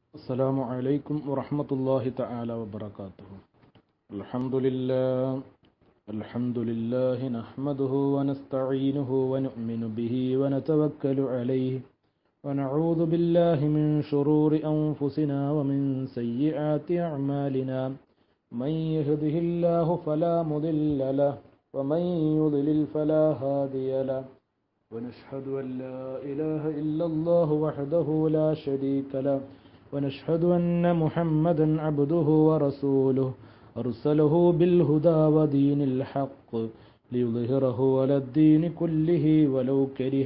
السلام عليكم ورحمة الله تعالى وبركاته الحمد لله الحمد لله نحمده ونستعينه ونؤمن به ونتوكل عليه ونعوذ بالله من شرور أنفسنا ومن سيئات أعمالنا من يهده الله فلا مضل له ومن يضلل فلا هادي له ونشهد أن لا إله إلا الله وحده لا شريك له ونشهد أن محمدا عبده ورسوله أرسله بالهدى ودين الحق ليظهره على الدين كله ولو كره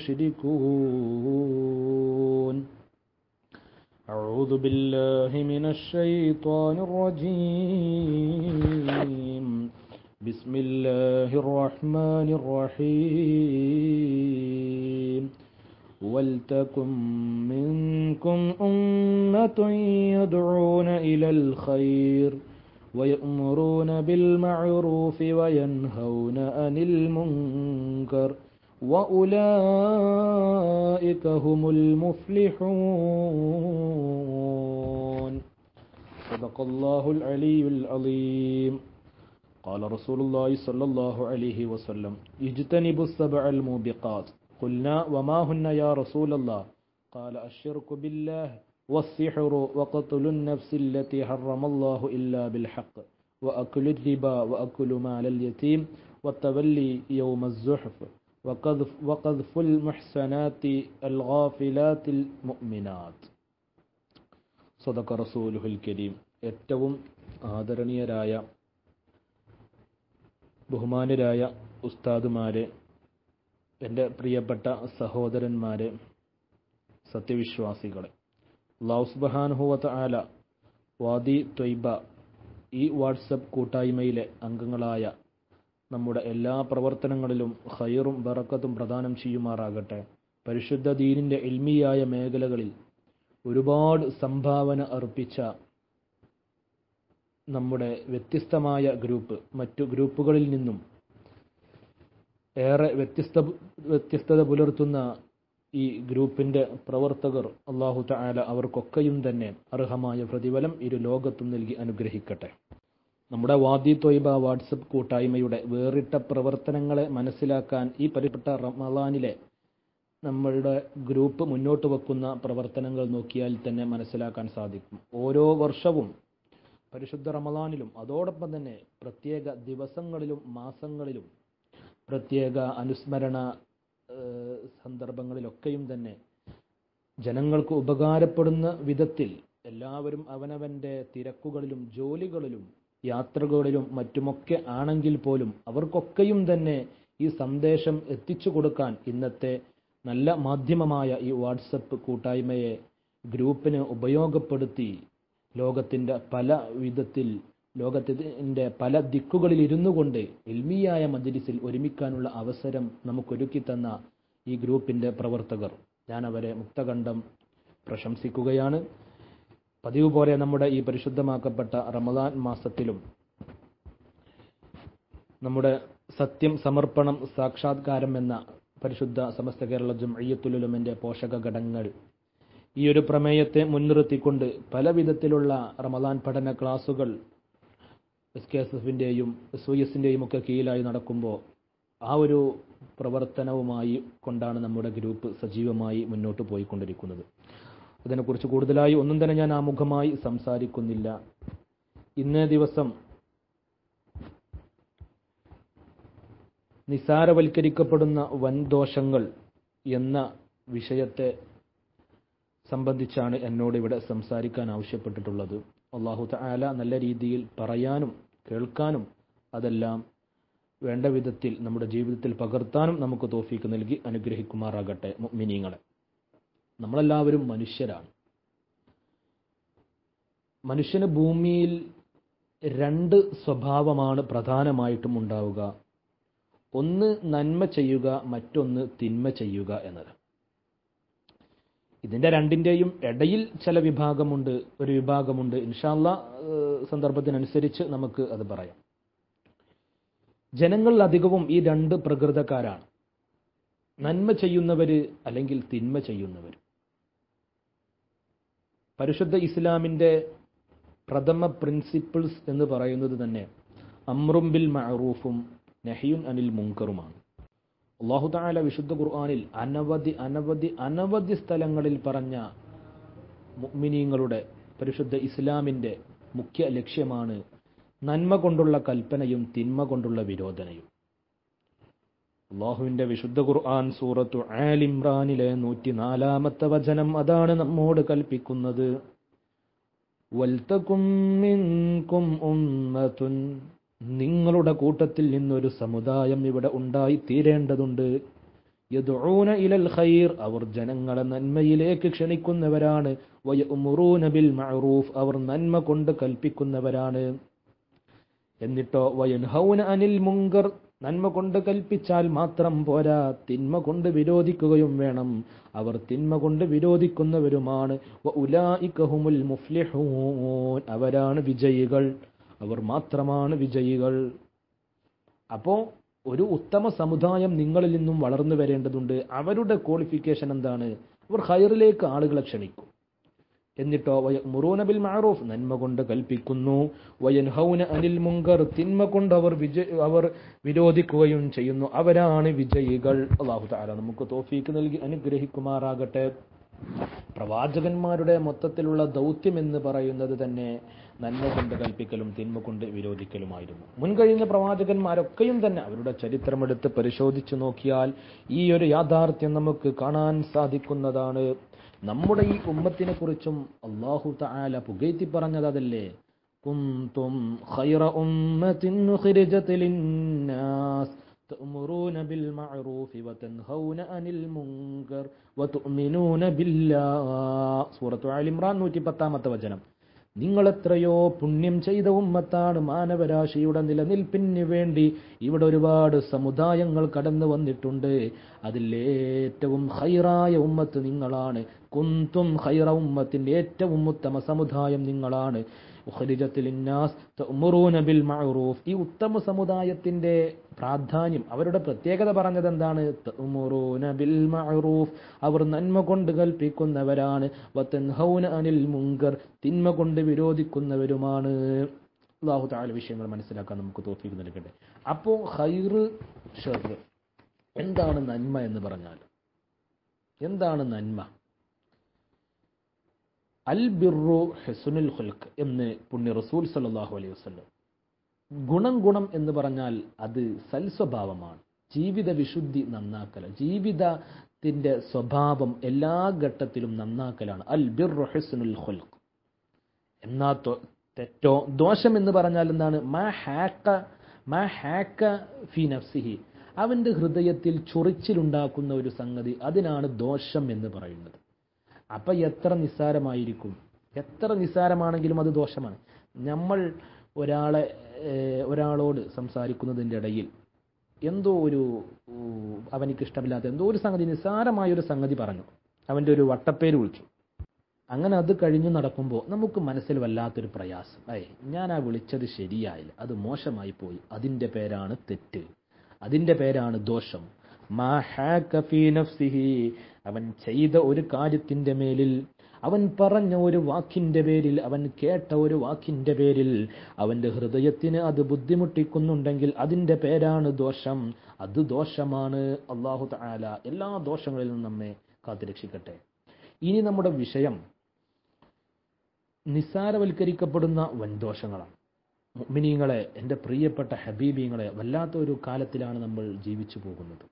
المشركون أعوذ بالله من الشيطان الرجيم بسم الله الرحمن الرحيم ولتكن منكم أمة يدعون إلى الخير ويأمرون بالمعروف وينهون عن المنكر وأولئك هم المفلحون صدق الله العلي العظيم قال رسول الله صلى الله عليه وسلم اجتنبوا السبع الموبقات قلنا وما هن يا رسول الله قال الشرك بالله والسحر وقتل النفس التي حرم الله إلا بالحق وأكل الربا وأكل مال اليتيم والتولي يوم الزحف وقذف, وقذف المحسنات الغافلات المؤمنات صدق رسوله الكريم ഏറ്റവും ആദരണീയരായ ബഹുമാനരായ ഉസ്താദുമാരെ എൻ്റെ പ്രിയപ്പെട്ട സഹോദരന്മാരെ സത്യവിശ്വാസികളെ ലൗസ്ബഹാനുഹുവത്ത് ആല വാദി ത്വയ്ബ ഈ വാട്സപ്പ് കൂട്ടായ്മയിലെ അംഗങ്ങളായ നമ്മുടെ എല്ലാ പ്രവർത്തനങ്ങളിലും ഹൈറും ബറക്കത്തും പ്രദാനം ചെയ്യുമാറാകട്ടെ പരിശുദ്ധ ദീനിൻ്റെ എൽമിയായ മേഖലകളിൽ ഒരുപാട് സംഭാവന അർപ്പിച്ച നമ്മുടെ വ്യത്യസ്തമായ ഗ്രൂപ്പ് മറ്റു ഗ്രൂപ്പുകളിൽ നിന്നും ഏറെ വ്യത്യസ്ത വ്യത്യസ്തത പുലർത്തുന്ന ഈ ഗ്രൂപ്പിന്റെ പ്രവർത്തകർ അള്ളാഹു താല അവർക്കൊക്കെയും തന്നെ അർഹമായ പ്രതിഫലം ഇരു ലോകത്തും നൽകി അനുഗ്രഹിക്കട്ടെ നമ്മുടെ വാദി തൊയ്ബ വാട്സപ്പ് കൂട്ടായ്മയുടെ വേറിട്ട പ്രവർത്തനങ്ങളെ മനസ്സിലാക്കാൻ ഈ പരിപ്പെട്ട റമലാനിലെ നമ്മളുടെ ഗ്രൂപ്പ് മുന്നോട്ട് വെക്കുന്ന പ്രവർത്തനങ്ങൾ നോക്കിയാൽ തന്നെ മനസ്സിലാക്കാൻ സാധിക്കും ഓരോ വർഷവും പരിശുദ്ധ റമലാനിലും അതോടൊപ്പം തന്നെ പ്രത്യേക ദിവസങ്ങളിലും മാസങ്ങളിലും പ്രത്യേക അനുസ്മരണ സന്ദർഭങ്ങളിലൊക്കെയും തന്നെ ജനങ്ങൾക്ക് ഉപകാരപ്പെടുന്ന വിധത്തിൽ എല്ലാവരും അവനവൻ്റെ തിരക്കുകളിലും ജോലികളിലും യാത്രകളിലും മറ്റുമൊക്കെ ആണെങ്കിൽ പോലും അവർക്കൊക്കെയും തന്നെ ഈ സന്ദേശം എത്തിച്ചു കൊടുക്കാൻ ഇന്നത്തെ നല്ല മാധ്യമമായ ഈ വാട്സപ്പ് കൂട്ടായ്മയെ ഗ്രൂപ്പിന് ഉപയോഗപ്പെടുത്തി ലോകത്തിൻ്റെ പല വിധത്തിൽ ലോകത്തിൻ്റെ പല ദിക്കുകളിൽ ഇരുന്നു കൊണ്ട് എൽമിയായ മജ്ലിസിൽ ഒരുമിക്കാനുള്ള അവസരം നമുക്കൊരുക്കി തന്ന ഈ ഗ്രൂപ്പിൻ്റെ പ്രവർത്തകർ ഞാൻ അവരെ മുക്തകണ്ഠം പ്രശംസിക്കുകയാണ് പതിവ് പോലെ നമ്മുടെ ഈ പരിശുദ്ധമാക്കപ്പെട്ട റമദാൻ മാസത്തിലും നമ്മുടെ സത്യം സമർപ്പണം സാക്ഷാത്കാരം എന്ന പരിശുദ്ധ സമസ്ത കേരള ജംഅയ്യത്തുലുലമിൻ്റെ പോഷക ഘടകങ്ങൾ ഈ ഒരു പ്രമേയത്തെ മുൻനിർത്തിക്കൊണ്ട് പല വിധത്തിലുള്ള റമദാൻ പഠന ക്ലാസുകൾ എസ് കെ എസ് എഫിൻ്റെയും എസ് വൈ എസിൻ്റെയും ഒക്കെ കീഴിലായി നടക്കുമ്പോൾ ആ ഒരു പ്രവർത്തനവുമായി കൊണ്ടാണ് നമ്മുടെ ഗ്രൂപ്പ് സജീവമായി മുന്നോട്ട് പോയിക്കൊണ്ടിരിക്കുന്നത് അതിനെക്കുറിച്ച് കൂടുതലായി ഒന്നും തന്നെ ഞാൻ ആമുഖമായി സംസാരിക്കുന്നില്ല ഇന്നേ ദിവസം നിസാരവൽക്കരിക്കപ്പെടുന്ന വൻദോഷങ്ങൾ എന്ന വിഷയത്തെ സംബന്ധിച്ചാണ് എന്നോട് ഇവിടെ സംസാരിക്കാൻ ആവശ്യപ്പെട്ടിട്ടുള്ളത് അള്ളാഹു തആല നല്ല രീതിയിൽ പറയാനും കേൾക്കാനും അതെല്ലാം വേണ്ട വിധത്തിൽ നമ്മുടെ ജീവിതത്തിൽ പകർത്താനും നമുക്ക് തോഫീക്ക് നൽകി അനുഗ്രഹിക്കുമാറാകട്ടെ മിനിങ്ങളെ നമ്മളെല്ലാവരും മനുഷ്യരാണ് മനുഷ്യന് ഭൂമിയിൽ രണ്ട് സ്വഭാവമാണ് പ്രധാനമായിട്ടും ഉണ്ടാവുക ഒന്ന് നന്മ ചെയ്യുക മറ്റൊന്ന് തിന്മ ചെയ്യുക എന്നത് ഇതിന്റെ രണ്ടിന്റെയും ഇടയിൽ ചില വിഭാഗമുണ്ട് ഒരു വിഭാഗമുണ്ട് ഇൻഷാല്ല സന്ദർഭത്തിനനുസരിച്ച് നമുക്ക് അത് പറയാം ജനങ്ങൾ അധികവും ഈ രണ്ട് പ്രകൃതക്കാരാണ് നന്മ ചെയ്യുന്നവര് അല്ലെങ്കിൽ തിന്മ ചെയ്യുന്നവർ പരിശുദ്ധ ഇസ്ലാമിൻ്റെ പ്രഥമ പ്രിൻസിപ്പിൾസ് എന്ന് പറയുന്നത് തന്നെ അമ്രും ബിൽ മഅറൂഫും നഹിയുൻ അനിൽ മുങ്കറുമാണ് അള്ളാഹു താല വിശുദ്ധ ഖുർആാനിൽ അനവധി അനവധി അനവധി സ്ഥലങ്ങളിൽ പറഞ്ഞ മുഅ്മിനീങ്ങളുടെ പരിശുദ്ധ ഇസ്ലാമിൻ്റെ മുഖ്യ ലക്ഷ്യമാണ് നന്മ കൊണ്ടുള്ള കൽപ്പനയും തിന്മ കൊണ്ടുള്ള വിരോധനയും അള്ളാഹുവിന്റെ വിശുദ്ധ ഖുർആൻ സൂറത്തു ആലിമ്രാനിലെ നൂറ്റി നാലാമത്തെ വചനം അതാണ് നമ്മോട് കൽപ്പിക്കുന്നത് വൽതകും മിൻകും ഉമ്മത്തുൻ നിങ്ങളുടെ കൂട്ടത്തിൽ നിന്നൊരു സമുദായം ഇവിടെ ഉണ്ടായി തീരേണ്ടതുണ്ട് യദ്ഊന ഇലൽ ഖൈർ അവർ ജനങ്ങളെ നന്മയിലേക്ക് ക്ഷണിക്കുന്നവരാണ് വയഉമുറൂന ബിൽ മഅറൂഫ് അവർ നന്മ കൊണ്ട് കൽപ്പിക്കുന്നവരാണ് എന്നിട്ടോ വയൻഹൗന അനിൽ മുങ്കർ നന്മ കൊണ്ട് കൽപ്പിച്ചാൽ മാത്രം പോരാ തിന്മ കൊണ്ട് വിരോധിക്കുകയും വേണം അവർ തിന്മ കൊണ്ട് വിരോധിക്കുന്നവരുമാണ് ഉലായിക്കഹുമുൽ മുഫ്ലിഹൂൻ അവരാണ് വിജയികൾ അവർ മാത്രമാണ് വിജയികൾ അപ്പോ ഒരു ഉത്തമ സമുദായം നിങ്ങളിൽ നിന്നും വളർന്നു വരേണ്ടതുണ്ട് അവരുടെ ക്വാളിഫിക്കേഷൻ എന്താണ് അവർ ഹൈറിലേക്ക് ആളുകളെ ക്ഷണിക്കും എന്നിട്ടോ മുറൂനബിൽ മാറൂഫ് നന്മ കൊണ്ട് കൽപ്പിക്കുന്നു വയൻഹൗന അനിൽ മുങ്കർ തിന്മ കൊണ്ട് അവർ വിജയ അവർ വിരോധിക്കുകയും ചെയ്യുന്നു അവരാണ് വിജയികൾ അള്ളാഹു താല നമുക്ക് തോഫീക്ക് നൽകി അനുഗ്രഹിക്കുമാറാകട്ടെ പ്രവാചകന്മാരുടെ മൊത്തത്തിലുള്ള ദൗത്യം എന്ന് പറയുന്നത് തന്നെ നന്മ കൊണ്ട് കൽപ്പിക്കലും തിന്മ കൊണ്ട് വിരോധിക്കലുമായിരുന്നു മുൻകഴിഞ്ഞ പ്രവാചകന്മാരൊക്കെയും തന്നെ അവരുടെ ചരിത്രമെടുത്ത് പരിശോധിച്ചു നോക്കിയാൽ ഈ ഒരു യാഥാർത്ഥ്യം നമുക്ക് കാണാൻ സാധിക്കുന്നതാണ് നമ്മുടെ ഈ ഉമ്മത്തിനെ കുറിച്ചും അള്ളാഹു തആല പുകഴ്ത്തി പറഞ്ഞത് അതല്ലേ കുന്തും ഖൈറ ഉമ്മത്തിൻ ഉഖ്രിജത് ലിന്നാസ് تأمرون بالمعروف وتنهون عن المنكر وتؤمنون بالله സൂറത്തു ആൽ ഇംറാൻ 110ാമത്തെ വചനം നിങ്ങൾ എത്രയോ പുണ്യം ചെയ്ത ഉമ്മത്താണ് മാനവരാശിയുടെ നിലനിൽപ്പിന് വേണ്ടി ഇവിടെ ഒരുപാട് സമുദായങ്ങൾ കടന്നു വന്നിട്ടുണ്ട് അതിൽ ഏറ്റവും ഹൈറായ ഉമ്മത്ത് നിങ്ങളാണ് കുന്തും ഹൈറ ഉമ്മത്തിന്റെ ഏറ്റവും ഉത്തമ സമുദായം നിങ്ങളാണ് ബിൽ മഅറൂഫ് ഈ ഉത്തമ സമുദായത്തിന്റെ പ്രാധാന്യം അവരുടെ പ്രത്യേകത പറഞ്ഞത് എന്താണ് ബിൽ മഅറൂഫ് അവർ നന്മ കൊണ്ട് കൽപ്പിക്കുന്നവരാണ് വതൻഹൗന അനിൽ മുങ്കർ തിന്മ കൊണ്ട് വിരോധിക്കുന്നവരുമാണ് അള്ളാഹു താല വിഷയങ്ങൾ മനസ്സിലാക്കാൻ നമുക്ക് തോഫീക്ക് നൽകട്ടെ അപ്പോ ഹൈറ് ഷെർ എന്താണ് നന്മ എന്ന് പറഞ്ഞാൽ എന്താണ് നന്മ അൽ ബിറു ഹെസുനുൽ ഹുൽക്ക് എന്ന് പുണ്യ റസൂൽ സല്ലാഹു അലൈഹി വസ്ലം ഗുണം ഗുണം എന്ന് പറഞ്ഞാൽ അത് സൽസ്വഭാവമാണ് ജീവിത വിശുദ്ധി നന്നാക്കൽ ജീവിതത്തിന്റെ സ്വഭാവം എല്ലാ ഘട്ടത്തിലും നന്നാക്കലാണ് അൽ ബിറു ഹെസുനുൽ ഹുൽക്ക് എന്നാ തെറ്റോ ദോഷം എന്ന് പറഞ്ഞാൽ എന്താണ് മാ ഹാക്ക മാ ഹാക്ക ഫി നഫ്സിഹി അവന്റെ ഹൃദയത്തിൽ ചൊറിച്ചിലുണ്ടാക്കുന്ന ഒരു സംഗതി അതിനാണ് ദോഷം എന്ന് പറയുന്നത് അപ്പൊ എത്ര നിസ്സാരമായിരിക്കും എത്ര നിസ്സാരമാണെങ്കിലും അത് ദോഷമാണ് നമ്മൾ ഒരാളെ ഒരാളോട് സംസാരിക്കുന്നതിൻ്റെ ഇടയിൽ എന്തോ ഒരു അവനിക്ക് ഇഷ്ടമില്ലാത്ത എന്തോ ഒരു സംഗതി നിസ്സാരമായ ഒരു സംഗതി പറഞ്ഞു അവൻ്റെ ഒരു വട്ടപ്പേര് വിളിച്ചു അങ്ങനെ അത് കഴിഞ്ഞു നടക്കുമ്പോൾ നമുക്ക് മനസ്സിൽ വല്ലാത്തൊരു പ്രയാസം അയേ ഞാൻ ആ വിളിച്ചത് ശരിയായില്ല അത് മോശമായി പോയി അതിൻ്റെ പേരാണ് തെറ്റ് അതിൻ്റെ പേരാണ് ദോഷം അവൻ ചെയ്ത ഒരു കാര്യത്തിന്റെ മേലിൽ അവൻ പറഞ്ഞ ഒരു വാക്കിന്റെ പേരിൽ അവൻ കേട്ട ഒരു വാക്കിന്റെ പേരിൽ അവന്റെ ഹൃദയത്തിന് അത് ബുദ്ധിമുട്ടിക്കുന്നുണ്ടെങ്കിൽ അതിന്റെ പേരാണ് ദോഷം അത് ദോഷമാണ് അള്ളാഹു താല എല്ലാ ദോഷങ്ങളിൽ നിന്നും നമ്മെ കാത്തുരക്ഷിക്കട്ടെ ഇനി നമ്മുടെ വിഷയം നിസ്സാരവൽക്കരിക്കപ്പെടുന്ന വൻദോഷങ്ങളാണ് മിനിങ്ങളെ എൻ്റെ പ്രിയപ്പെട്ട ഹബീബിങ്ങളെ വല്ലാത്ത ഒരു കാലത്തിലാണ് നമ്മൾ ജീവിച്ചു പോകുന്നത്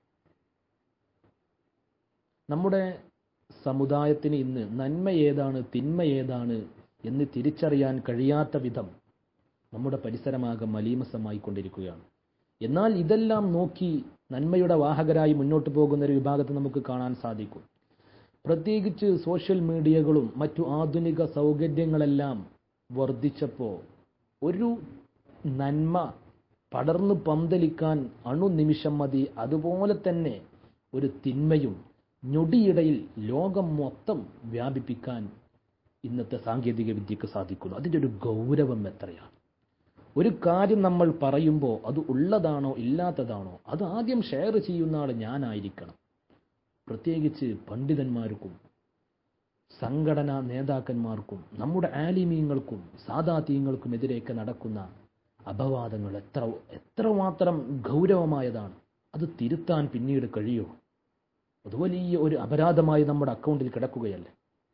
നമ്മുടെ സമുദായത്തിന് ഇന്ന് നന്മ ഏതാണ് തിന്മ ഏതാണ് എന്ന് തിരിച്ചറിയാൻ കഴിയാത്ത വിധം നമ്മുടെ പരിസരമാകെ മലീമസമായി കൊണ്ടിരിക്കുകയാണ് എന്നാൽ ഇതെല്ലാം നോക്കി നന്മയുടെ വാഹകരായി മുന്നോട്ട് പോകുന്ന ഒരു വിഭാഗത്തെ നമുക്ക് കാണാൻ സാധിക്കും പ്രത്യേകിച്ച് സോഷ്യൽ മീഡിയകളും മറ്റു ആധുനിക സൗകര്യങ്ങളെല്ലാം വർദ്ധിച്ചപ്പോൾ ഒരു നന്മ പടർന്നു പന്തലിക്കാൻ അണുനിമിഷം മതി അതുപോലെ തന്നെ ഒരു തിന്മയും ഞൊടിയിടയിൽ ലോകം മൊത്തം വ്യാപിപ്പിക്കാൻ ഇന്നത്തെ സാങ്കേതിക വിദ്യക്ക് സാധിക്കുന്നു അതിൻ്റെ ഒരു ഗൗരവം എത്രയാണ് ഒരു കാര്യം നമ്മൾ പറയുമ്പോൾ അത് ഉള്ളതാണോ ഇല്ലാത്തതാണോ അത് ആദ്യം ഷെയർ ചെയ്യുന്ന ആൾ ഞാനായിരിക്കണം പ്രത്യേകിച്ച് പണ്ഡിതന്മാർക്കും സംഘടനാ നേതാക്കന്മാർക്കും നമ്മുടെ ആലിമീങ്ങൾക്കും സാദാതീങ്ങൾക്കും എതിരെയൊക്കെ നടക്കുന്ന അപവാദങ്ങൾ എത്ര എത്രമാത്രം ഗൗരവമായതാണ് അത് തിരുത്താൻ പിന്നീട് കഴിയോ അത് വലിയ ഒരു അപരാധമായി നമ്മുടെ അക്കൗണ്ടിൽ കിടക്കുകയല്ലേ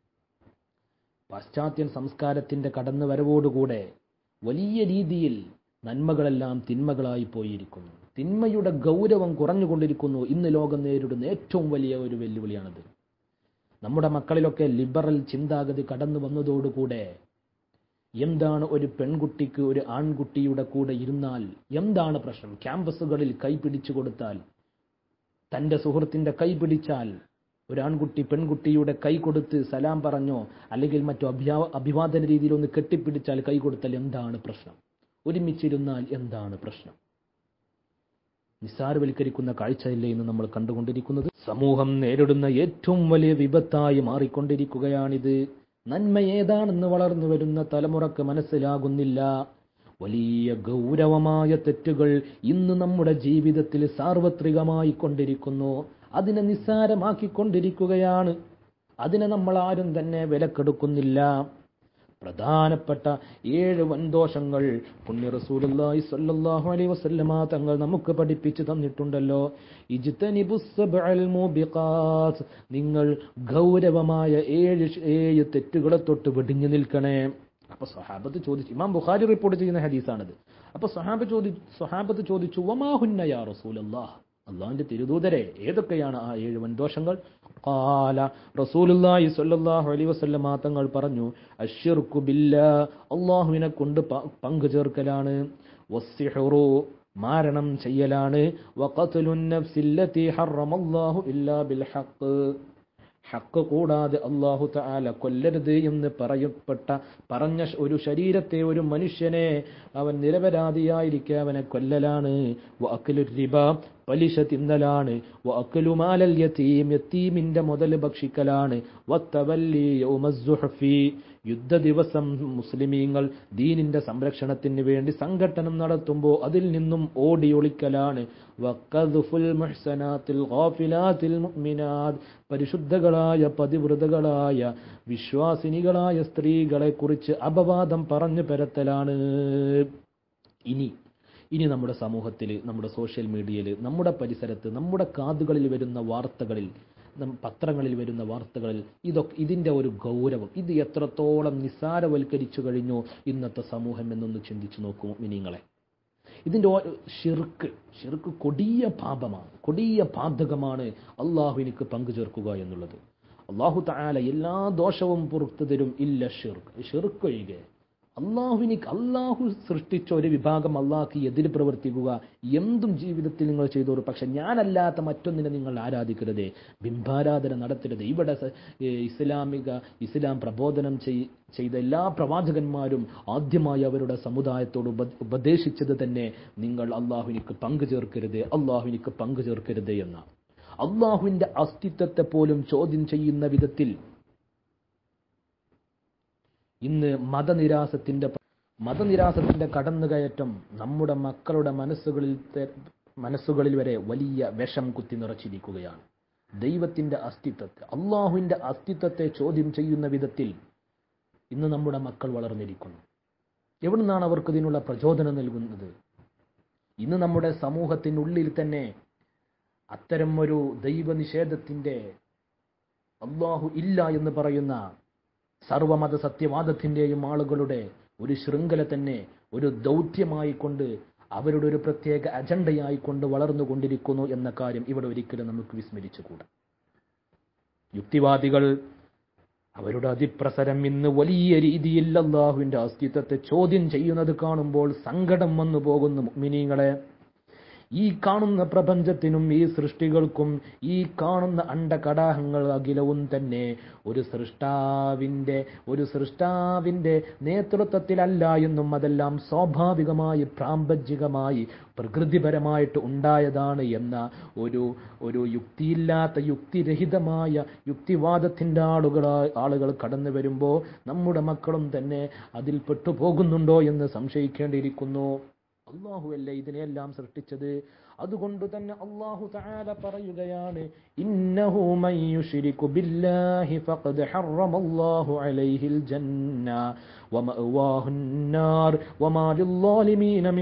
പാശ്ചാത്യൻ സംസ്കാരത്തിന്റെ കടന്നുവരവോടുകൂടെ വലിയ രീതിയിൽ നന്മകളെല്ലാം തിന്മകളായി പോയിരിക്കുന്നു തിന്മയുടെ ഗൗരവം കുറഞ്ഞുകൊണ്ടിരിക്കുന്നു ഇന്ന് ലോകം നേരിടുന്ന ഏറ്റവും വലിയ ഒരു വെല്ലുവിളിയാണത് നമ്മുടെ മക്കളിലൊക്കെ ലിബറൽ ചിന്താഗതി കടന്നു വന്നതോടുകൂടെ എന്താണ് ഒരു പെൺകുട്ടിക്ക് ഒരു ആൺകുട്ടിയുടെ കൂടെ ഇരുന്നാൽ എന്താണ് പ്രശ്നം ക്യാമ്പസുകളിൽ കൈ പിടിച്ചു കൊടുത്താൽ തന്റെ സുഹൃത്തിന്റെ കൈ പിടിച്ചാൽ ഒരു ആൺകുട്ടി പെൺകുട്ടിയുടെ കൈ കൊടുത്ത് സലാം പറഞ്ഞോ അല്ലെങ്കിൽ മറ്റു അഭിയാ അഭിവാദന രീതിയിൽ ഒന്ന് കെട്ടിപ്പിടിച്ചാൽ കൈ കൊടുത്താൽ എന്താണ് പ്രശ്നം ഒരുമിച്ചിരുന്നാൽ എന്താണ് പ്രശ്നം നിസ്സാരവൽക്കരിക്കുന്ന കാഴ്ചയല്ലേ എന്ന് നമ്മൾ കണ്ടുകൊണ്ടിരിക്കുന്നത് സമൂഹം നേരിടുന്ന ഏറ്റവും വലിയ വിപത്തായി മാറിക്കൊണ്ടിരിക്കുകയാണിത് നന്മ ഏതാണെന്ന് വളർന്നു വരുന്ന തലമുറക്ക് മനസ്സിലാകുന്നില്ല വലിയ ഗൗരവമായ തെറ്റുകൾ ഇന്ന് നമ്മുടെ ജീവിതത്തിൽ സാർവത്രികമായി കൊണ്ടിരിക്കുന്നു അതിനെ നിസ്സാരമാക്കിക്കൊണ്ടിരിക്കുകയാണ് അതിനെ നമ്മൾ ആരും തന്നെ വിലക്കെടുക്കുന്നില്ല പ്രധാനപ്പെട്ട ഏഴ് വൻദോഷങ്ങൾ പുണ്യ റസൂലുള്ളാഹി സ്വല്ലല്ലാഹു അലൈഹി വസല്ലമ തങ്ങൾ നമുക്ക് പഠിപ്പിച്ചു തന്നിട്ടുണ്ടല്ലോ ഇജ്തനിബുസ് സബ്അൽ മൂബിഖാത്ത് നിങ്ങൾ ഗൗരവമായ ഏഴ് ഷ്- ഏഴ് തെറ്റുകളെ തൊട്ട് വെടിഞ്ഞു നിൽക്കണേ അപ്പൊ സഹാബത്ത് ചോദിച്ചു ഇമാം ബുഖാരി റിപ്പോർട്ട് ചെയ്യുന്ന ഹദീസാണിത് അപ്പൊ സഹാബ ചോദി സഹാബത്ത് ചോദിച്ചു വമാഹുന്ന യാ റസൂലല്ലാഹ് അള്ളാഹിന്റെ തിരുദൂതരെ ഏതൊക്കെയാണ് ആ ഏഴ് വൻദോഷങ്ങൾ ഖാല റസൂലുള്ളാഹി സ്വല്ലല്ലാഹു അലൈഹി വസല്ലമ തങ്ങൾ പറഞ്ഞു അശ്ശിർക്കു ബില്ലാ അള്ളാഹുവിനെ കൊണ്ട് പ- പങ്കു ചേർക്കലാണ് വസ്സിഹ്റു മാരണം ചെയ്യലാണ് വഖത്ലുൻ നഫ്സില്ലതി ഹറമല്ലാഹു ഇല്ലാ ബിൽ ഹഖ് ഹക്ക് കൂടാതെ അള്ളാഹു തആല കൊല്ലരുത് എന്ന് പറയപ്പെട്ട പറഞ്ഞ ഷ- ഒരു ശരീരത്തെ ഒരു മനുഷ്യനെ അവൻ നിരപരാധിയായിരിക്കെ അവനെ കൊല്ലലാണ് വഅക്ലു റിബ പലിശ തിന്നലാണ് വഅക്ലു മാലൽ യതീം യതീമിന്റെ മുതൽ ഭക്ഷിക്കലാണ് വത്തവല്ലി യൗമസ്സുഹഫി യുദ്ധ ദിവസം മുസ്ലിമീങ്ങൾ ദീനിന്റെ സംരക്ഷണത്തിന് വേണ്ടി സംഘട്ടനം നടത്തുമ്പോൾ അതിൽ നിന്നും ഓടിയൊളിക്കലാണ് വഖദ്ഫുൽ മുഹ്സനാത്തിൽ ഗാഫിലാത്തിൽ മുഅ്മിനാത്ത് പരിശുദ്ധകളായ പതിവ്രതകളായ വിശ്വാസിനികളായ സ്ത്രീകളെ കുറിച്ച് അപവാദം പറഞ്ഞു പരത്തലാണ് ഇനി ഇനി നമ്മുടെ സമൂഹത്തിൽ നമ്മുടെ സോഷ്യൽ മീഡിയയിൽ നമ്മുടെ പരിസരത്ത് നമ്മുടെ കാതുകളിൽ വരുന്ന വാർത്തകളിൽ നം- പത്രങ്ങളിൽ വരുന്ന വാർത്തകളിൽ ഇതൊക്കെ ഇതിന്റെ ഒരു ഗൗരവം ഇത് എത്രത്തോളം നിസ്സാരവൽക്കരിച്ചു കഴിഞ്ഞു ഇന്നത്തെ സമൂഹം എന്നൊന്ന് ചിന്തിച്ചു നോക്കൂ മിനിങ്ങളെ ഇതിന്റെ ഓ- ഷിർക്ക് ഷിർക്ക് കൊടിയ പാപമാണ് കൊടിയ പാതകമാണ് അള്ളാഹുവിനിക്ക് പങ്കു ചേർക്കുക എന്നുള്ളത് അള്ളാഹു താല എല്ലാ ദോഷവും പുറത്തു തരും ഇല്ല ഷിർക്ക് ഷിർക്ക് ഒഴികെ അള്ളാഹുവിനിക്ക് അള്ളാഹു സൃഷ്ടിച്ച ഒരു വിഭാഗം അള്ളാഹ്ക്ക് എതിര് പ്രവർത്തിക്കുക എന്തും ജീവിതത്തിൽ നിങ്ങൾ ചെയ്തോളൂ പക്ഷെ ഞാനല്ലാത്ത മറ്റൊന്നിനെ നിങ്ങൾ ആരാധിക്കരുതേ ബിംബാരാധന നടത്തരുത് ഇവിടെ സ- ഏ, ഇസ്ലാമിക ഇസ്ലാം പ്രബോധനം ചെയ് ചെയ്ത എല്ലാ പ്രവാചകന്മാരും ആദ്യമായി അവരുടെ സമുദായത്തോട് ഉപ ഉപദേശിച്ചത് തന്നെ നിങ്ങൾ അള്ളാഹുവിനിക്ക് പങ്കു ചേർക്കരുത് അള്ളാഹുവിനിക്ക് പങ്കു ചേർക്കരുത് എന്ന അള്ളാഹുവിന്റെ അസ്തിത്വത്തെ പോലും ചോദ്യം ചെയ്യുന്ന വിധത്തിൽ ഇന്ന് മതനിരാസത്തിന്റെ മതനിരാസത്തിന്റെ കടന്നുകയറ്റം നമ്മുടെ മക്കളുടെ മനസ്സുകളിൽ തെ- മനസ്സുകളിൽ വരെ വലിയ വിഷം കുത്തി നിറച്ചിരിക്കുകയാണ് ദൈവത്തിന്റെ അസ്തിത്വത്തെ അള്ളാഹുവിന്റെ അസ്തിത്വത്തെ ചോദ്യം ചെയ്യുന്ന വിധത്തിൽ ഇന്ന് നമ്മുടെ മക്കൾ വളർന്നിരിക്കുന്നു എവിടുന്നാണ് അവർക്ക് ഇതിനുള്ള പ്രചോദനം നൽകുന്നത് ഇന്ന് നമ്മുടെ സമൂഹത്തിനുള്ളിൽ തന്നെ അത്തരം ഒരു ദൈവനിഷേധത്തിന്റെ അള്ളാഹു ഇല്ല എന്ന് പറയുന്ന സർവമത സത്യവാദത്തിന്റെയും ആളുകളുടെ ഒരു ശൃംഖല തന്നെ ഒരു ദൗത്യമായി കൊണ്ട് അവരുടെ ഒരു പ്രത്യേക അജണ്ടയായി കൊണ്ട് വളർന്നുകൊണ്ടിരിക്കുന്നു എന്ന കാര്യം ഇവിടെ ഒരിക്കലും നമുക്ക് വിസ്മരിച്ചുകൂടാ യുക്തിവാദികൾ അവരുടെ അതിപ്രസരം ഇന്ന് വലിയ രീതിയിൽ അള്ളാഹുവിന്റെ അസ്തിത്വത്തെ ചോദ്യം ചെയ്യുന്നത് കാണുമ്പോൾ സങ്കടം വന്നു പോകുന്നു മിനിങ്ങളെ ഈ കാണുന്ന പ്രപഞ്ചത്തിനും ഈ സൃഷ്ടികൾക്കും ഈ കാണുന്ന അണ്ടകടാഹങ്ങൾ അഖിലവും തന്നെ ഒരു സൃഷ്ടാവിന്റെ ഒരു സൃഷ്ടാവിന്റെ നേതൃത്വത്തിലല്ല എന്നും അതെല്ലാം സ്വാഭാവികമായി പ്രാപഞ്ചികമായി പ്രകൃതിപരമായിട്ട് ഉണ്ടായതാണ് എന്ന ഒരു ഒരു യുക്തിയില്ലാത്ത യുക്തിരഹിതമായ യുക്തിവാദത്തിന്റെ ആളുകളായി ആളുകൾ കടന്നു വരുമ്പോൾ നമ്മുടെ മക്കളും തന്നെ അതിൽ പെട്ടുപോകുന്നുണ്ടോ എന്ന് സംശയിക്കേണ്ടിയിരിക്കുന്നു അള്ളാഹുവല്ലേ ഇതിനെല്ലാം സൃഷ്ടിച്ചത് അതുകൊണ്ട് തന്നെ അള്ളാഹു തആല പറയുകയാണ് ഇന്നഹു മൻ യുശ്രികു ബില്ലാഹി ഫഖദ് ഹറമല്ലാഹു അലൈഹിൽ ജന്ന വമഅവാഹു النار وما للظالمين من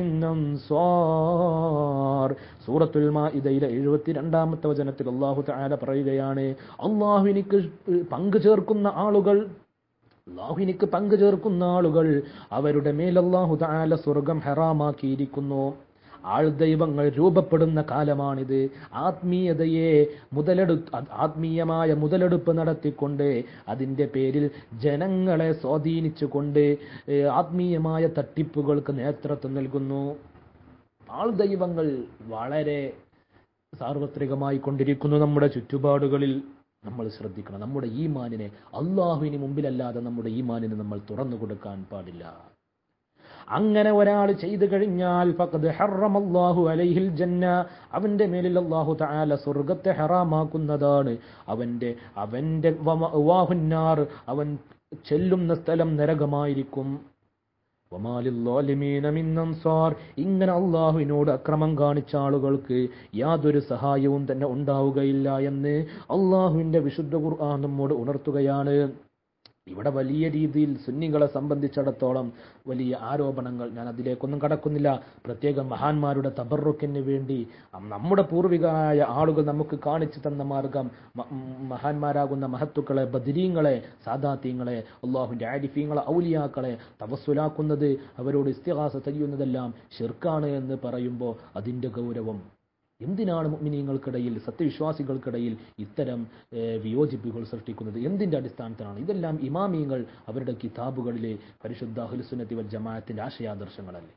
അൻസാർ സൂറത്തുൽ മാഇദയിലെ 72ാമത്തെ വചനത്തിൽ അള്ളാഹു തആല പറയുകയാണ് അള്ളാഹുവിനിക്ക് പങ്കു ചേർക്കുന്ന ആളുകൾ അള്ളാഹുവിനിക്ക് പങ്കു ചേർക്കുന്ന ആളുകൾ അവരുടെ മേൽ അള്ളാഹു തആല സ്വർഗം ഹറാമാക്കിയിരിക്കുന്നു ആൾദൈവങ്ങൾ രൂപപ്പെടുന്ന കാലമാണിത് ആത്മീയതയെ മുതലെടു ആത്മീയമായ മുതലെടുപ്പ് നടത്തിക്കൊണ്ട് അതിൻ്റെ പേരിൽ ജനങ്ങളെ സ്വാധീനിച്ചുകൊണ്ട് ഏഹ്, ആത്മീയമായ തട്ടിപ്പുകൾക്ക് നേതൃത്വം നൽകുന്നു ആൾദൈവങ്ങൾ വളരെ സാർവത്രികമായി കൊണ്ടിരിക്കുന്നു നമ്മുടെ ചുറ്റുപാടുകളിൽ നമ്മൾ ശ്രദ്ധിക്കണം നമ്മുടെ ഈമാനിനെ അള്ളാഹുവിന് മുമ്പിലല്ലാതെ നമ്മുടെ ഈമാനിനെ നമ്മൾ തുറന്നു കൊടുക്കാൻ പാടില്ല അങ്ങനെ ഒരാൾ ചെയ്തു കഴിഞ്ഞാൽ ഫഖദ് ഹറമല്ലാഹു അലൈഹിൽ ജന്ന അവന്റെ മേലിൽ അല്ലാഹു തആല സ്വർഗ്ഗത്തെ ഹറാമാക്കുന്നതാണ് അവന്റെ അവന്റെ വമഅവാഹുന്നാർ അവൻ ചെല്ലുന്ന സ്ഥലം നരകമായിരിക്കും വമാലിദ്ദാലിമീന മിൻ അൻസാർ ഇങ്ങനെ അള്ളാഹുവിനോട് അക്രമം കാണിച്ച ആളുകൾക്ക് യാതൊരു സഹായവും തന്നെ ഉണ്ടാവുകയില്ല എന്ന് അള്ളാഹുവിന്റെ വിശുദ്ധ ഖുർആൻ നമ്മോട് ഉണർത്തുകയാണ് ഇവിടെ വലിയ രീതിയിൽ സുന്നികളെ സംബന്ധിച്ചിടത്തോളം വലിയ ആരോപണങ്ങൾ ഞാൻ അതിലേക്കൊന്നും കടക്കുന്നില്ല പ്രത്യേകം മഹാന്മാരുടെ തബറുക്കിന് വേണ്ടി നമ്മുടെ പൂർവികരായ ആളുകൾ നമുക്ക് കാണിച്ചു തന്ന മാർഗം മ- മഹാന്മാരാകുന്ന മഹത്തുക്കളെ ബദിരീങ്ങളെ സാദാത്യങ്ങളെ അള്ളാഹുവിന്റെ ആരിഫീങ്ങളെ ഔലിയാക്കളെ തവസ്സുലാക്കുന്നത് അവരോട് ഇസ്തിഹാസ ചെയ്യുന്നതെല്ലാം ഷിർക്കാണ് എന്ന് പറയുമ്പോൾ അതിന്റെ ഗൗരവം എന്തിനാണ് മുഅ്മിനീങ്ങൾക്കിടയിൽ സത്യവിശ്വാസികൾക്കിടയിൽ ഇത്തരം ഏഹ്, വിയോജിപ്പുകൾ സൃഷ്ടിക്കുന്നത് എന്തിന്റെ അടിസ്ഥാനത്തിലാണ് ഇതെല്ലാം ഇമാമിയങ്ങൾ അവരുടെ കിതാബുകളിലെ പരിശുദ്ധ അഹ്ലുസുന്നത്തി വൽ ജമാഅത്തിന്റെ ആശയാദർശങ്ങളല്ലേ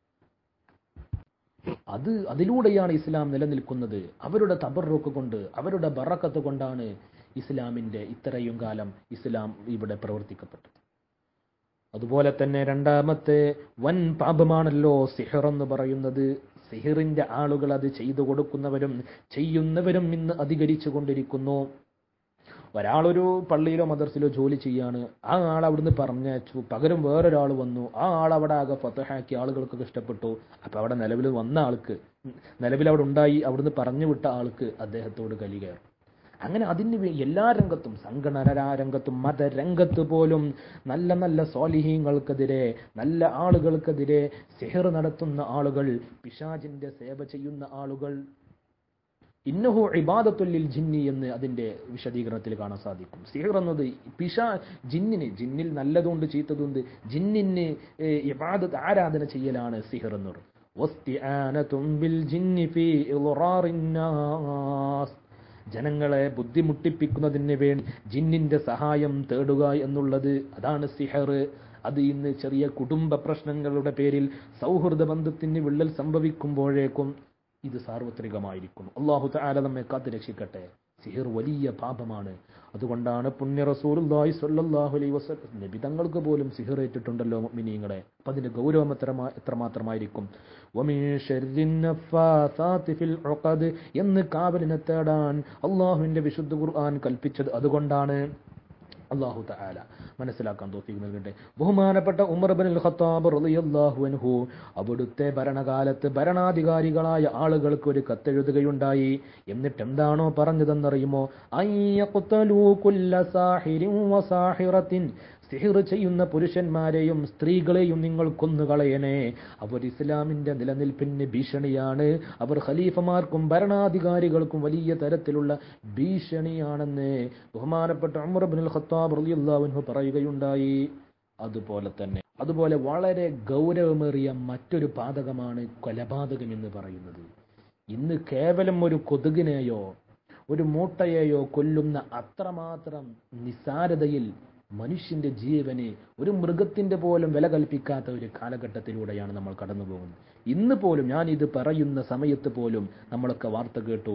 അത് അതിലൂടെയാണ് ഇസ്ലാം നിലനിൽക്കുന്നത് അവരുടെ തബറുക്ക് കൊണ്ട് അവരുടെ ബറക്കത്ത് കൊണ്ടാണ് ഇസ്ലാമിന്റെ ഇത്രയും കാലം ഇസ്ലാം ഇവിടെ പ്രവർത്തിക്കപ്പെട്ടത് അതുപോലെ തന്നെ രണ്ടാമത്തെ വൻ പാപമാണല്ലോ സിഹർ എന്ന് പറയുന്നത് സിഹിറിന്റെ ആളുകൾ അത് ചെയ്തു കൊടുക്കുന്നവരും ചെയ്യുന്നവരും ഇന്ന് അധികരിച്ചു കൊണ്ടിരിക്കുന്നു ഒരാളൊരു പള്ളിയിലോ മദർസിലോ ജോലി ചെയ്യാണ് ആ ആൾ അവിടുന്ന് പറഞ്ഞയച്ചു പകരം വേറൊരാൾ വന്നു ആ ആൾ അവിടെ ആകെ ഫതഹാക്കി ആളുകൾക്കൊക്കെ ഇഷ്ടപ്പെട്ടു അപ്പൊ അവിടെ നിലവിൽ വന്ന ആൾക്ക് നിലവിൽ അവിടെ ഉണ്ടായി അവിടുന്ന് പറഞ്ഞു വിട്ട ആൾക്ക് അദ്ദേഹത്തോട് കലി കയറും അങ്ങനെ അതിന് വേ- എല്ലാ രംഗത്തും സംഘടനാ രംഗത്തും മതരംഗത്ത് പോലും നല്ല നല്ല സ്വാലിഹീങ്ങൾക്കെതിരെ നല്ല ആളുകൾക്കെതിരെ സെഹർ നടത്തുന്ന ആളുകൾ പിശാജിന്റെ സേവ ചെയ്യുന്ന ആളുകൾ ഇന്നഹു ഇബാദത്തുല്ലിൽ ജിന്നി എന്ന് അതിന്റെ വിശദീകരണത്തിൽ കാണാൻ സാധിക്കും സിഹർ എന്നത് പിശാ ജിന്നിന് ജിന്നിൽ നല്ലതുണ്ട് ചീത്തതുണ്ട് ജിന്നിന് ഏഹ്, ഇബാദത്ത് ആരാധന ചെയ്യലാണ് സിഹർ എന്ന് പറയുന്നത് വസ്തിആനത്തും ബിൽ ജിന്നി ഫീ ഇളറാറിൻ നാസ്. ജനങ്ങളെ ബുദ്ധിമുട്ടിപ്പിക്കുന്നതിന് വേണ്ടി ജിന്നിന്റെ സഹായം തേടുക എന്നുള്ളത് അതാണ് സിഹർ അത് ഇന്ന് ചെറിയ കുടുംബ പ്രശ്നങ്ങളുടെ പേരിൽ സൗഹൃദ ബന്ധത്തിന് വിള്ളൽ സംഭവിക്കുമ്പോഴേക്കും ഇത് സാർവത്രികമായിരിക്കുന്നു അള്ളാഹു തആല നമ്മെ കാത്തു രക്ഷിക്കട്ടെ സിഹിർ വലിയ പാപമാണ് അതുകൊണ്ടാണ് പുണ്യ റസൂലുള്ളാഹി സ്വല്ലല്ലാഹു അലൈഹി വസല്ലം നബി തങ്ങൾക്ക് പോലും സിഹിർ ഏറ്റിട്ടുണ്ടല്ലോ മുഅ്മിനീങ്ങളെ അപ്പൊ അതിന്റെ ഗൗരവം എത്രമാ എത്രമാത്രമായിരിക്കും വമിൻ ശർരിൻ നഫാസാത്തി ഫിൽ ഉഖദ് എന്ന് കാവലിനെ തേടാൻ അള്ളാഹുവിന്റെ വിശുദ്ധ ഖുർആൻ കൽപ്പിച്ചത് അതുകൊണ്ടാണ് അള്ളാഹു തആല മനസ്സിലാക്കാൻ തോഫീക്ക് നൽകട്ടെ ബഹുമാനപ്പെട്ട ഉമർ ബിൻ ഖത്താബ് റളിയല്ലാഹു അൻഹു അവിടുത്തെ ഭരണകാലത്ത് ഭരണാധികാരികളായ ആളുകൾക്ക് ഒരു കത്തെഴുതുകയുണ്ടായി എന്നിട്ട് എന്താണോ പറഞ്ഞതെന്നറിയുമോ അയ്യഖ്തലൂ കുല്ല സാഹിരിൻ വസാഹിറത്തിൻ സിഹിർ ചെയ്യുന്ന പുരുഷന്മാരെയും സ്ത്രീകളെയും നിങ്ങൾ കൊന്നുകളയണേ അവർ ഇസ്ലാമിന്റെ നിലനിൽപ്പിന് ഭീഷണിയാണ് അവർ ഖലീഫമാർക്കും ഭരണാധികാരികൾക്കും വലിയ തരത്തിലുള്ള ഭീഷണിയാണെന്ന് ബഹുമാനപ്പെട്ട ഉമർ ബിൻ ഖത്താബ് റളിയല്ലാഹു അൻഹു പറയുകയുണ്ടായി അതുപോലെ തന്നെ അതുപോലെ വളരെ ഗൗരവമേറിയ മറ്റൊരു പാതകമാണ് കൊലപാതകം എന്ന് പറയുന്നത് ഇന്ന് കേവലം ഒരു കൊതുകിനെയോ ഒരു മൂട്ടയെയോ കൊല്ലുന്ന അത്രമാത്രം നിസാരതയിൽ മനുഷ്യന്റെ ജീവന് ഒരു മൃഗത്തിന്റെ പോലും വില കൽപ്പിക്കാത്ത ഒരു കാലഘട്ടത്തിലൂടെയാണ് നമ്മൾ കടന്നു പോകുന്നത് ഇന്ന് പോലും ഞാൻ ഇത് പറയുന്ന സമയത്ത് പോലും നമ്മളൊക്കെ വാർത്ത കേട്ടു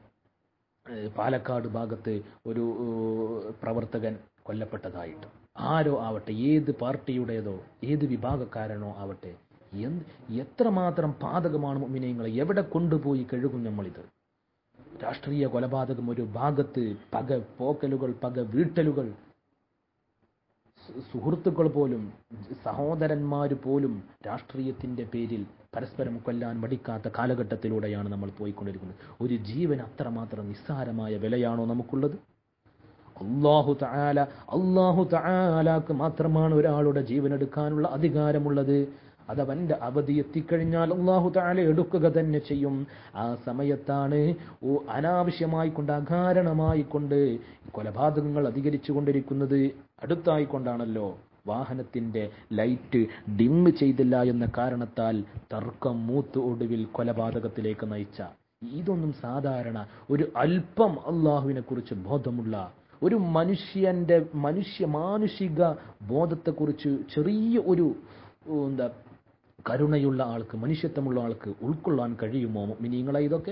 ഏഹ് പാലക്കാട് ഭാഗത്ത് ഒരു ഏഹ് പ്രവർത്തകൻ കൊല്ലപ്പെട്ടതായിട്ട് ആരോ ആവട്ടെ ഏത് പാർട്ടിയുടേതോ ഏത് വിഭാഗക്കാരനോ ആവട്ടെ എന്ത് എത്രമാത്രം പാതകമാണ് മുഅ്മിനീങ്ങളെ എവിടെ കൊണ്ടുപോയി കഴുകും നമ്മളിത് രാഷ്ട്രീയ കൊലപാതകം ഒരു ഭാഗത്ത് പക പോക്കലുകൾ പക വീട്ടലുകൾ സു- സുഹൃത്തുക്കൾ പോലും സഹോദരന്മാർ പോലും രാഷ്ട്രീയത്തിന്റെ പേരിൽ പരസ്പരം കൊല്ലാൻ മടിക്കാത്ത കാലഘട്ടത്തിലൂടെയാണ് നമ്മൾ പോയിക്കൊണ്ടിരിക്കുന്നത് ഒരു ജീവൻ അത്രമാത്രം നിസ്സാരമായ വിലയാണോ നമുക്കുള്ളത് അള്ളാഹു തആല അള്ളാഹു തആലാക്ക് മാത്രമാണ് ഒരാളുടെ ജീവൻ എടുക്കാനുള്ള അധികാരമുള്ളത് അതവന്റെ അവധി എത്തിക്കഴിഞ്ഞാൽ അള്ളാഹു തആല എടുക്കുക തന്നെ ചെയ്യും ആ സമയത്താണ് ഓ അനാവശ്യമായി കൊണ്ട് അകാരണമായി കൊണ്ട് കൊലപാതകങ്ങൾ അധികരിച്ചു കൊണ്ടിരിക്കുന്നത് അടുത്തായി കൊണ്ടാണല്ലോ വാഹനത്തിന്റെ ലൈറ്റ് ഡിം ചെയ്തില്ല എന്ന കാരണത്താൽ തർക്കം മൂത്ത് ഒടുവിൽ കൊലപാതകത്തിലേക്ക് നയിച്ച ഇതൊന്നും സാധാരണ ഒരു അല്പം അള്ളാഹുവിനെ കുറിച്ച് ബോധമുള്ള ഒരു മനുഷ്യന്റെ മനുഷ്യ മാനുഷിക ബോധത്തെക്കുറിച്ച് ചെറിയ ഒരു ഉം, എന്താ കരുണയുള്ള ആൾക്ക് മനുഷ്യത്വമുള്ള ആൾക്ക് ഉൾക്കൊള്ളാൻ കഴിയുമോ മിനിങ്ങളെ ഇതൊക്കെ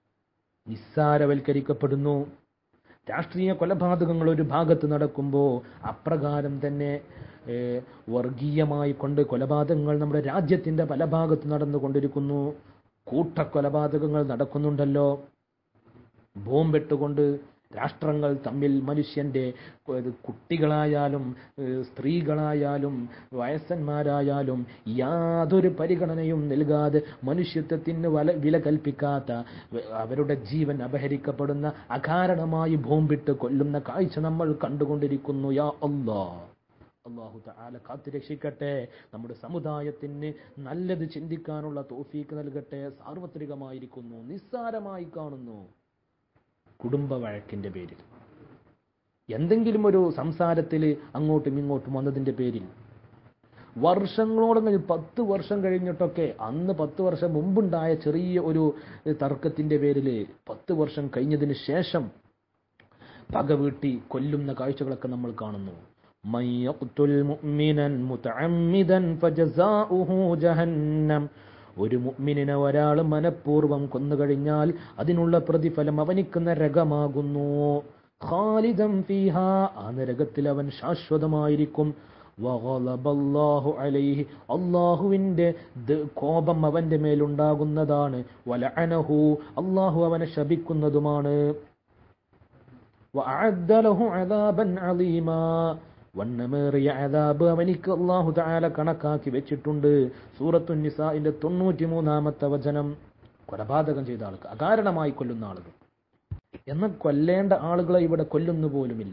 നിസ്സാരവൽക്കരിക്കപ്പെടുന്നു രാഷ്ട്രീയ കൊലപാതകങ്ങൾ ഒരു ഭാഗത്ത് നടക്കുമ്പോൾ അപ്രകാരം തന്നെ ഏഹ്, വർഗീയമായി കൊണ്ട് കൊലപാതകങ്ങൾ നമ്മുടെ രാജ്യത്തിന്റെ പല ഭാഗത്ത് നടന്നുകൊണ്ടിരിക്കുന്നു കൂട്ടക്കൊലപാതകങ്ങൾ നടക്കുന്നുണ്ടല്ലോ ബോംബിട്ടുകൊണ്ട് രാഷ്ട്രങ്ങൾ തമ്മിൽ മനുഷ്യന്റെ ഏത് കുട്ടികളായാലും ഏഹ് സ്ത്രീകളായാലും വയസ്സന്മാരായാലും യാതൊരു പരിഗണനയും നൽകാതെ മനുഷ്യത്വത്തിന് വല വില കൽപ്പിക്കാത്ത വ- അവരുടെ ജീവൻ അപഹരിക്കപ്പെടുന്ന അകാരണമായി ബോംബിട്ട് കൊല്ലുന്ന കാഴ്ച നമ്മൾ കണ്ടുകൊണ്ടിരിക്കുന്നു യാ അല്ലാ അള്ളാഹു തആല കാത്തുരക്ഷിക്കട്ടെ നമ്മുടെ സമുദായത്തിന് നല്ലത് ചിന്തിക്കാനുള്ള തോഫീക്ക് നൽകട്ടെ സാർവത്രികമായിരിക്കുന്നു നിസ്സാരമായി കാണുന്നു കുടുംബ വഴക്കിന്റെ പേരിൽ എന്തെങ്കിലും ഒരു സംസാരത്തിൽ അങ്ങോട്ടും ഇങ്ങോട്ടും വന്നതിന്റെ പേരിൽ വർഷങ്ങളോളം കഴിഞ്ഞ് പത്ത് വർഷം കഴിഞ്ഞിട്ടൊക്കെ അന്ന് പത്ത് വർഷം മുമ്പുണ്ടായ ചെറിയ ഒരു തർക്കത്തിന്റെ പേരിൽ പത്ത് വർഷം കഴിഞ്ഞതിന് ശേഷം പകവീട്ടി കൊല്ലുന്ന കാഴ്ചകളൊക്കെ നമ്മൾ കാണുന്നു من يقتل مؤمنا متعمدا فجزاؤه جهنم ഒരു മുഅ്മിനിനെ ഒരാൾ മനഃപൂർവ്വം കൊന്നുകഴിഞ്ഞാൽ അതിനുള്ള പ്രതിഫലം അവനിക്ക് നരകമാകുന്നു ഖാലിദം ഫീഹ ആ നരകത്തിൽ അവൻ ശാശ്വതമായിരിക്കും വഗളബല്ലാഹു അലൈഹി അള്ളാഹുവിന്റെ ദ- കോപം അവന്റെ മേലുണ്ടാകുന്നതാണ് വലഅനഹു അള്ളാഹു അവനെ ശപിക്കുന്നതുമാണ് وأعد له عذابا عظيما വണ്ണമേറിയ അതാബ് അവനിക്ക് അള്ളാഹു താല കണക്കാക്കി വെച്ചിട്ടുണ്ട് സൂറത്തു നിസാഇന്റെ തൊണ്ണൂറ്റി മൂന്നാമത്തെ വചനം കൊലപാതകം ചെയ്ത ആൾക്ക് അകാരണമായി കൊല്ലുന്ന ആളുകൾ എന്നാൽ കൊല്ലേണ്ട ആളുകളെ ഇവിടെ കൊല്ലുന്നു പോലുമില്ല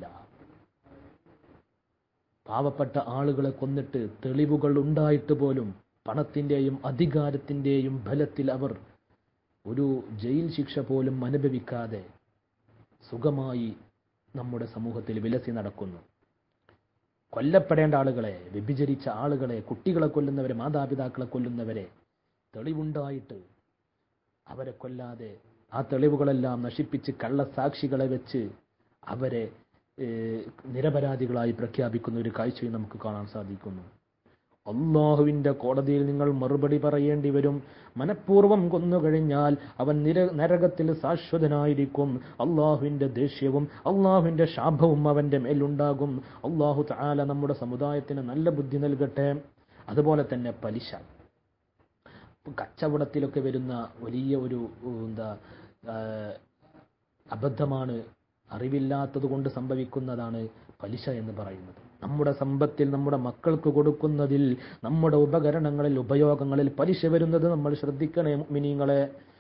പാവപ്പെട്ട ആളുകളെ കൊന്നിട്ട് തെളിവുകൾ ഉണ്ടായിട്ട് പോലും പണത്തിന്റെയും അധികാരത്തിന്റെയും ബലത്തിൽ അവർ ഒരു ജയിൽ ശിക്ഷ പോലും അനുഭവിക്കാതെ സുഖമായി നമ്മുടെ സമൂഹത്തിൽ വിലസി നടക്കുന്നു കൊല്ലപ്പെടേണ്ട ആളുകളെ വ്യഭിചരിച്ച ആളുകളെ കുട്ടികളെ കൊല്ലുന്നവരെ മാതാപിതാക്കളെ കൊല്ലുന്നവരെ തെളിവുണ്ടായിട്ട് അവരെ കൊല്ലാതെ ആ തെളിവുകളെല്ലാം നശിപ്പിച്ച് കള്ളസാക്ഷികളെ വെച്ച് അവരെ ഏഹ്, നിരപരാധികളായി പ്രഖ്യാപിക്കുന്ന ഒരു കാഴ്ചയും നമുക്ക് കാണാൻ സാധിക്കുന്നു അള്ളാഹുവിന്റെ കോടതിയിൽ നിങ്ങൾ മറുപടി പറയേണ്ടി വരും മനഃപൂർവ്വം കൊന്നുകഴിഞ്ഞാൽ അവൻ നിര നരകത്തിൽ ശാശ്വതനായിരിക്കും അള്ളാഹുവിന്റെ ദേഷ്യവും അള്ളാഹുവിന്റെ ശാപവും അവന്റെ മേലുണ്ടാകും അള്ളാഹു താല നമ്മുടെ സമുദായത്തിന് നല്ല ബുദ്ധി നൽകട്ടെ അതുപോലെ തന്നെ പലിശ കച്ചവടത്തിലൊക്കെ വരുന്ന വലിയ ഒരു ഉം, എന്താ ആ, അബദ്ധമാണ് അറിവില്ലാത്തത് കൊണ്ട് സംഭവിക്കുന്നതാണ് പലിശ എന്ന് പറയുന്നത് നമ്മുടെ സമ്പത്തിൽ നമ്മുടെ മക്കൾക്ക് കൊടുക്കുന്നതിൽ നമ്മുടെ ഉപകരണങ്ങളിൽ ഉപയോഗങ്ങളിൽ പലിശ വരുന്നത് നമ്മൾ ശ്രദ്ധിക്കണേ മിനിങ്ങളെ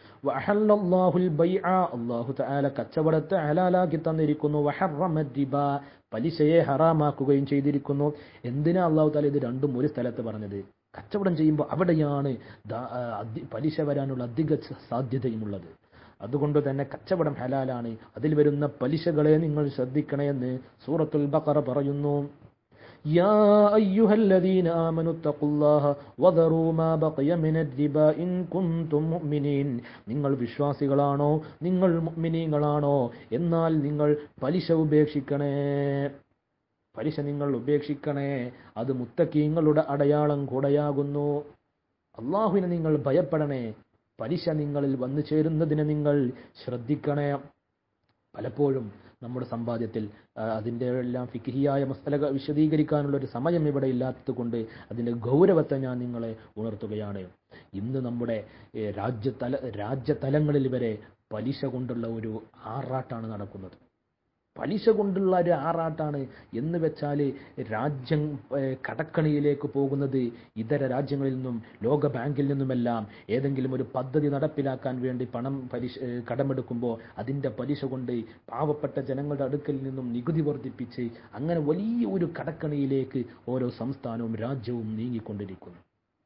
അള്ളാഹു തആല കച്ചവടത്തെ ഹലാലാക്കി തന്നിരിക്കുന്നു വഹറമ റിബ പലിശയെ ഹറാമാക്കുകയും ചെയ്തിരിക്കുന്നു എന്തിനാ അള്ളാഹു താല ഇത് രണ്ടും ഒരു സ്ഥലത്ത് പറഞ്ഞത് കച്ചവടം ചെയ്യുമ്പോൾ അവിടെയാണ് ദാ- ആ, അധി- പലിശ വരാനുള്ള അധിക സാധ്യതയുമുള്ളത് അതുകൊണ്ട് തന്നെ കച്ചവടം ഹലാലാണ് അതിൽ വരുന്ന പലിശകളെ നിങ്ങൾ ശ്രദ്ധിക്കണമെന്ന് സൂറത്തുൽ ബഖറ പറയുന്നു يا أيها الذين آمنوا اتقوا الله وذروا ما بقي من الربا إن كنتم مؤمنين നിങ്ങൾ വിശ്വാസികളാണോ നിങ്ങൾ മുഅ്മിനീങ്ങളാണോ എന്നാൽ നിങ്ങൾ പലിശ ഉപേക്ഷിക്കണേ പലിശ നിങ്ങൾ ഉപേക്ഷിക്കണേ അത് മുത്തക്കീങ്ങളുടെ അടയാളം കൂടെയാകുന്നു അള്ളാഹുവിനെ നിങ്ങൾ ഭയപ്പെടണേ പലിശ നിങ്ങളിൽ വന്നു ചേരുന്നതിനെ നിങ്ങൾ ശ്രദ്ധിക്കണേ പലപ്പോഴും നമ്മുടെ സമ്പാദ്യത്തിൽ ആ, അതിൻ്റെ എല്ലാം ഫിക്കിഹിയായ മസലകൾ വിശദീകരിക്കാനുള്ള ഒരു സമയം ഇവിടെ ഇല്ലാത്തത് കൊണ്ട് അതിൻ്റെ ഗൗരവത്തെ ഞാൻ നിങ്ങളെ ഉണർത്തുകയാണ് ഇന്ന് നമ്മുടെ ഏ, രാജ്യതല രാജ്യതലങ്ങളിൽ വരെ പലിശ കൊണ്ടുള്ള ഒരു ആറാട്ടാണ് നടക്കുന്നത് പലിശ കൊണ്ടുള്ള ഒരു ആറാട്ടാണ് എന്ന് വെച്ചാൽ രാജ്യം ഏഹ്, കടക്കണിയിലേക്ക് പോകുന്നത് ഇതര രാജ്യങ്ങളിൽ നിന്നും ലോക ബാങ്കിൽ നിന്നുമെല്ലാം ഏതെങ്കിലും ഒരു പദ്ധതി നടപ്പിലാക്കാൻ വേണ്ടി പണം പലിശ ഏഹ്, കടമെടുക്കുമ്പോൾ അതിൻ്റെ പലിശ കൊണ്ട് പാവപ്പെട്ട ജനങ്ങളുടെ അടുക്കൽ നിന്നും നികുതി വർദ്ധിപ്പിച്ച് അങ്ങനെ വലിയ ഒരു കടക്കണിയിലേക്ക് ഓരോ സംസ്ഥാനവും രാജ്യവും നീങ്ങിക്കൊണ്ടിരിക്കുന്നു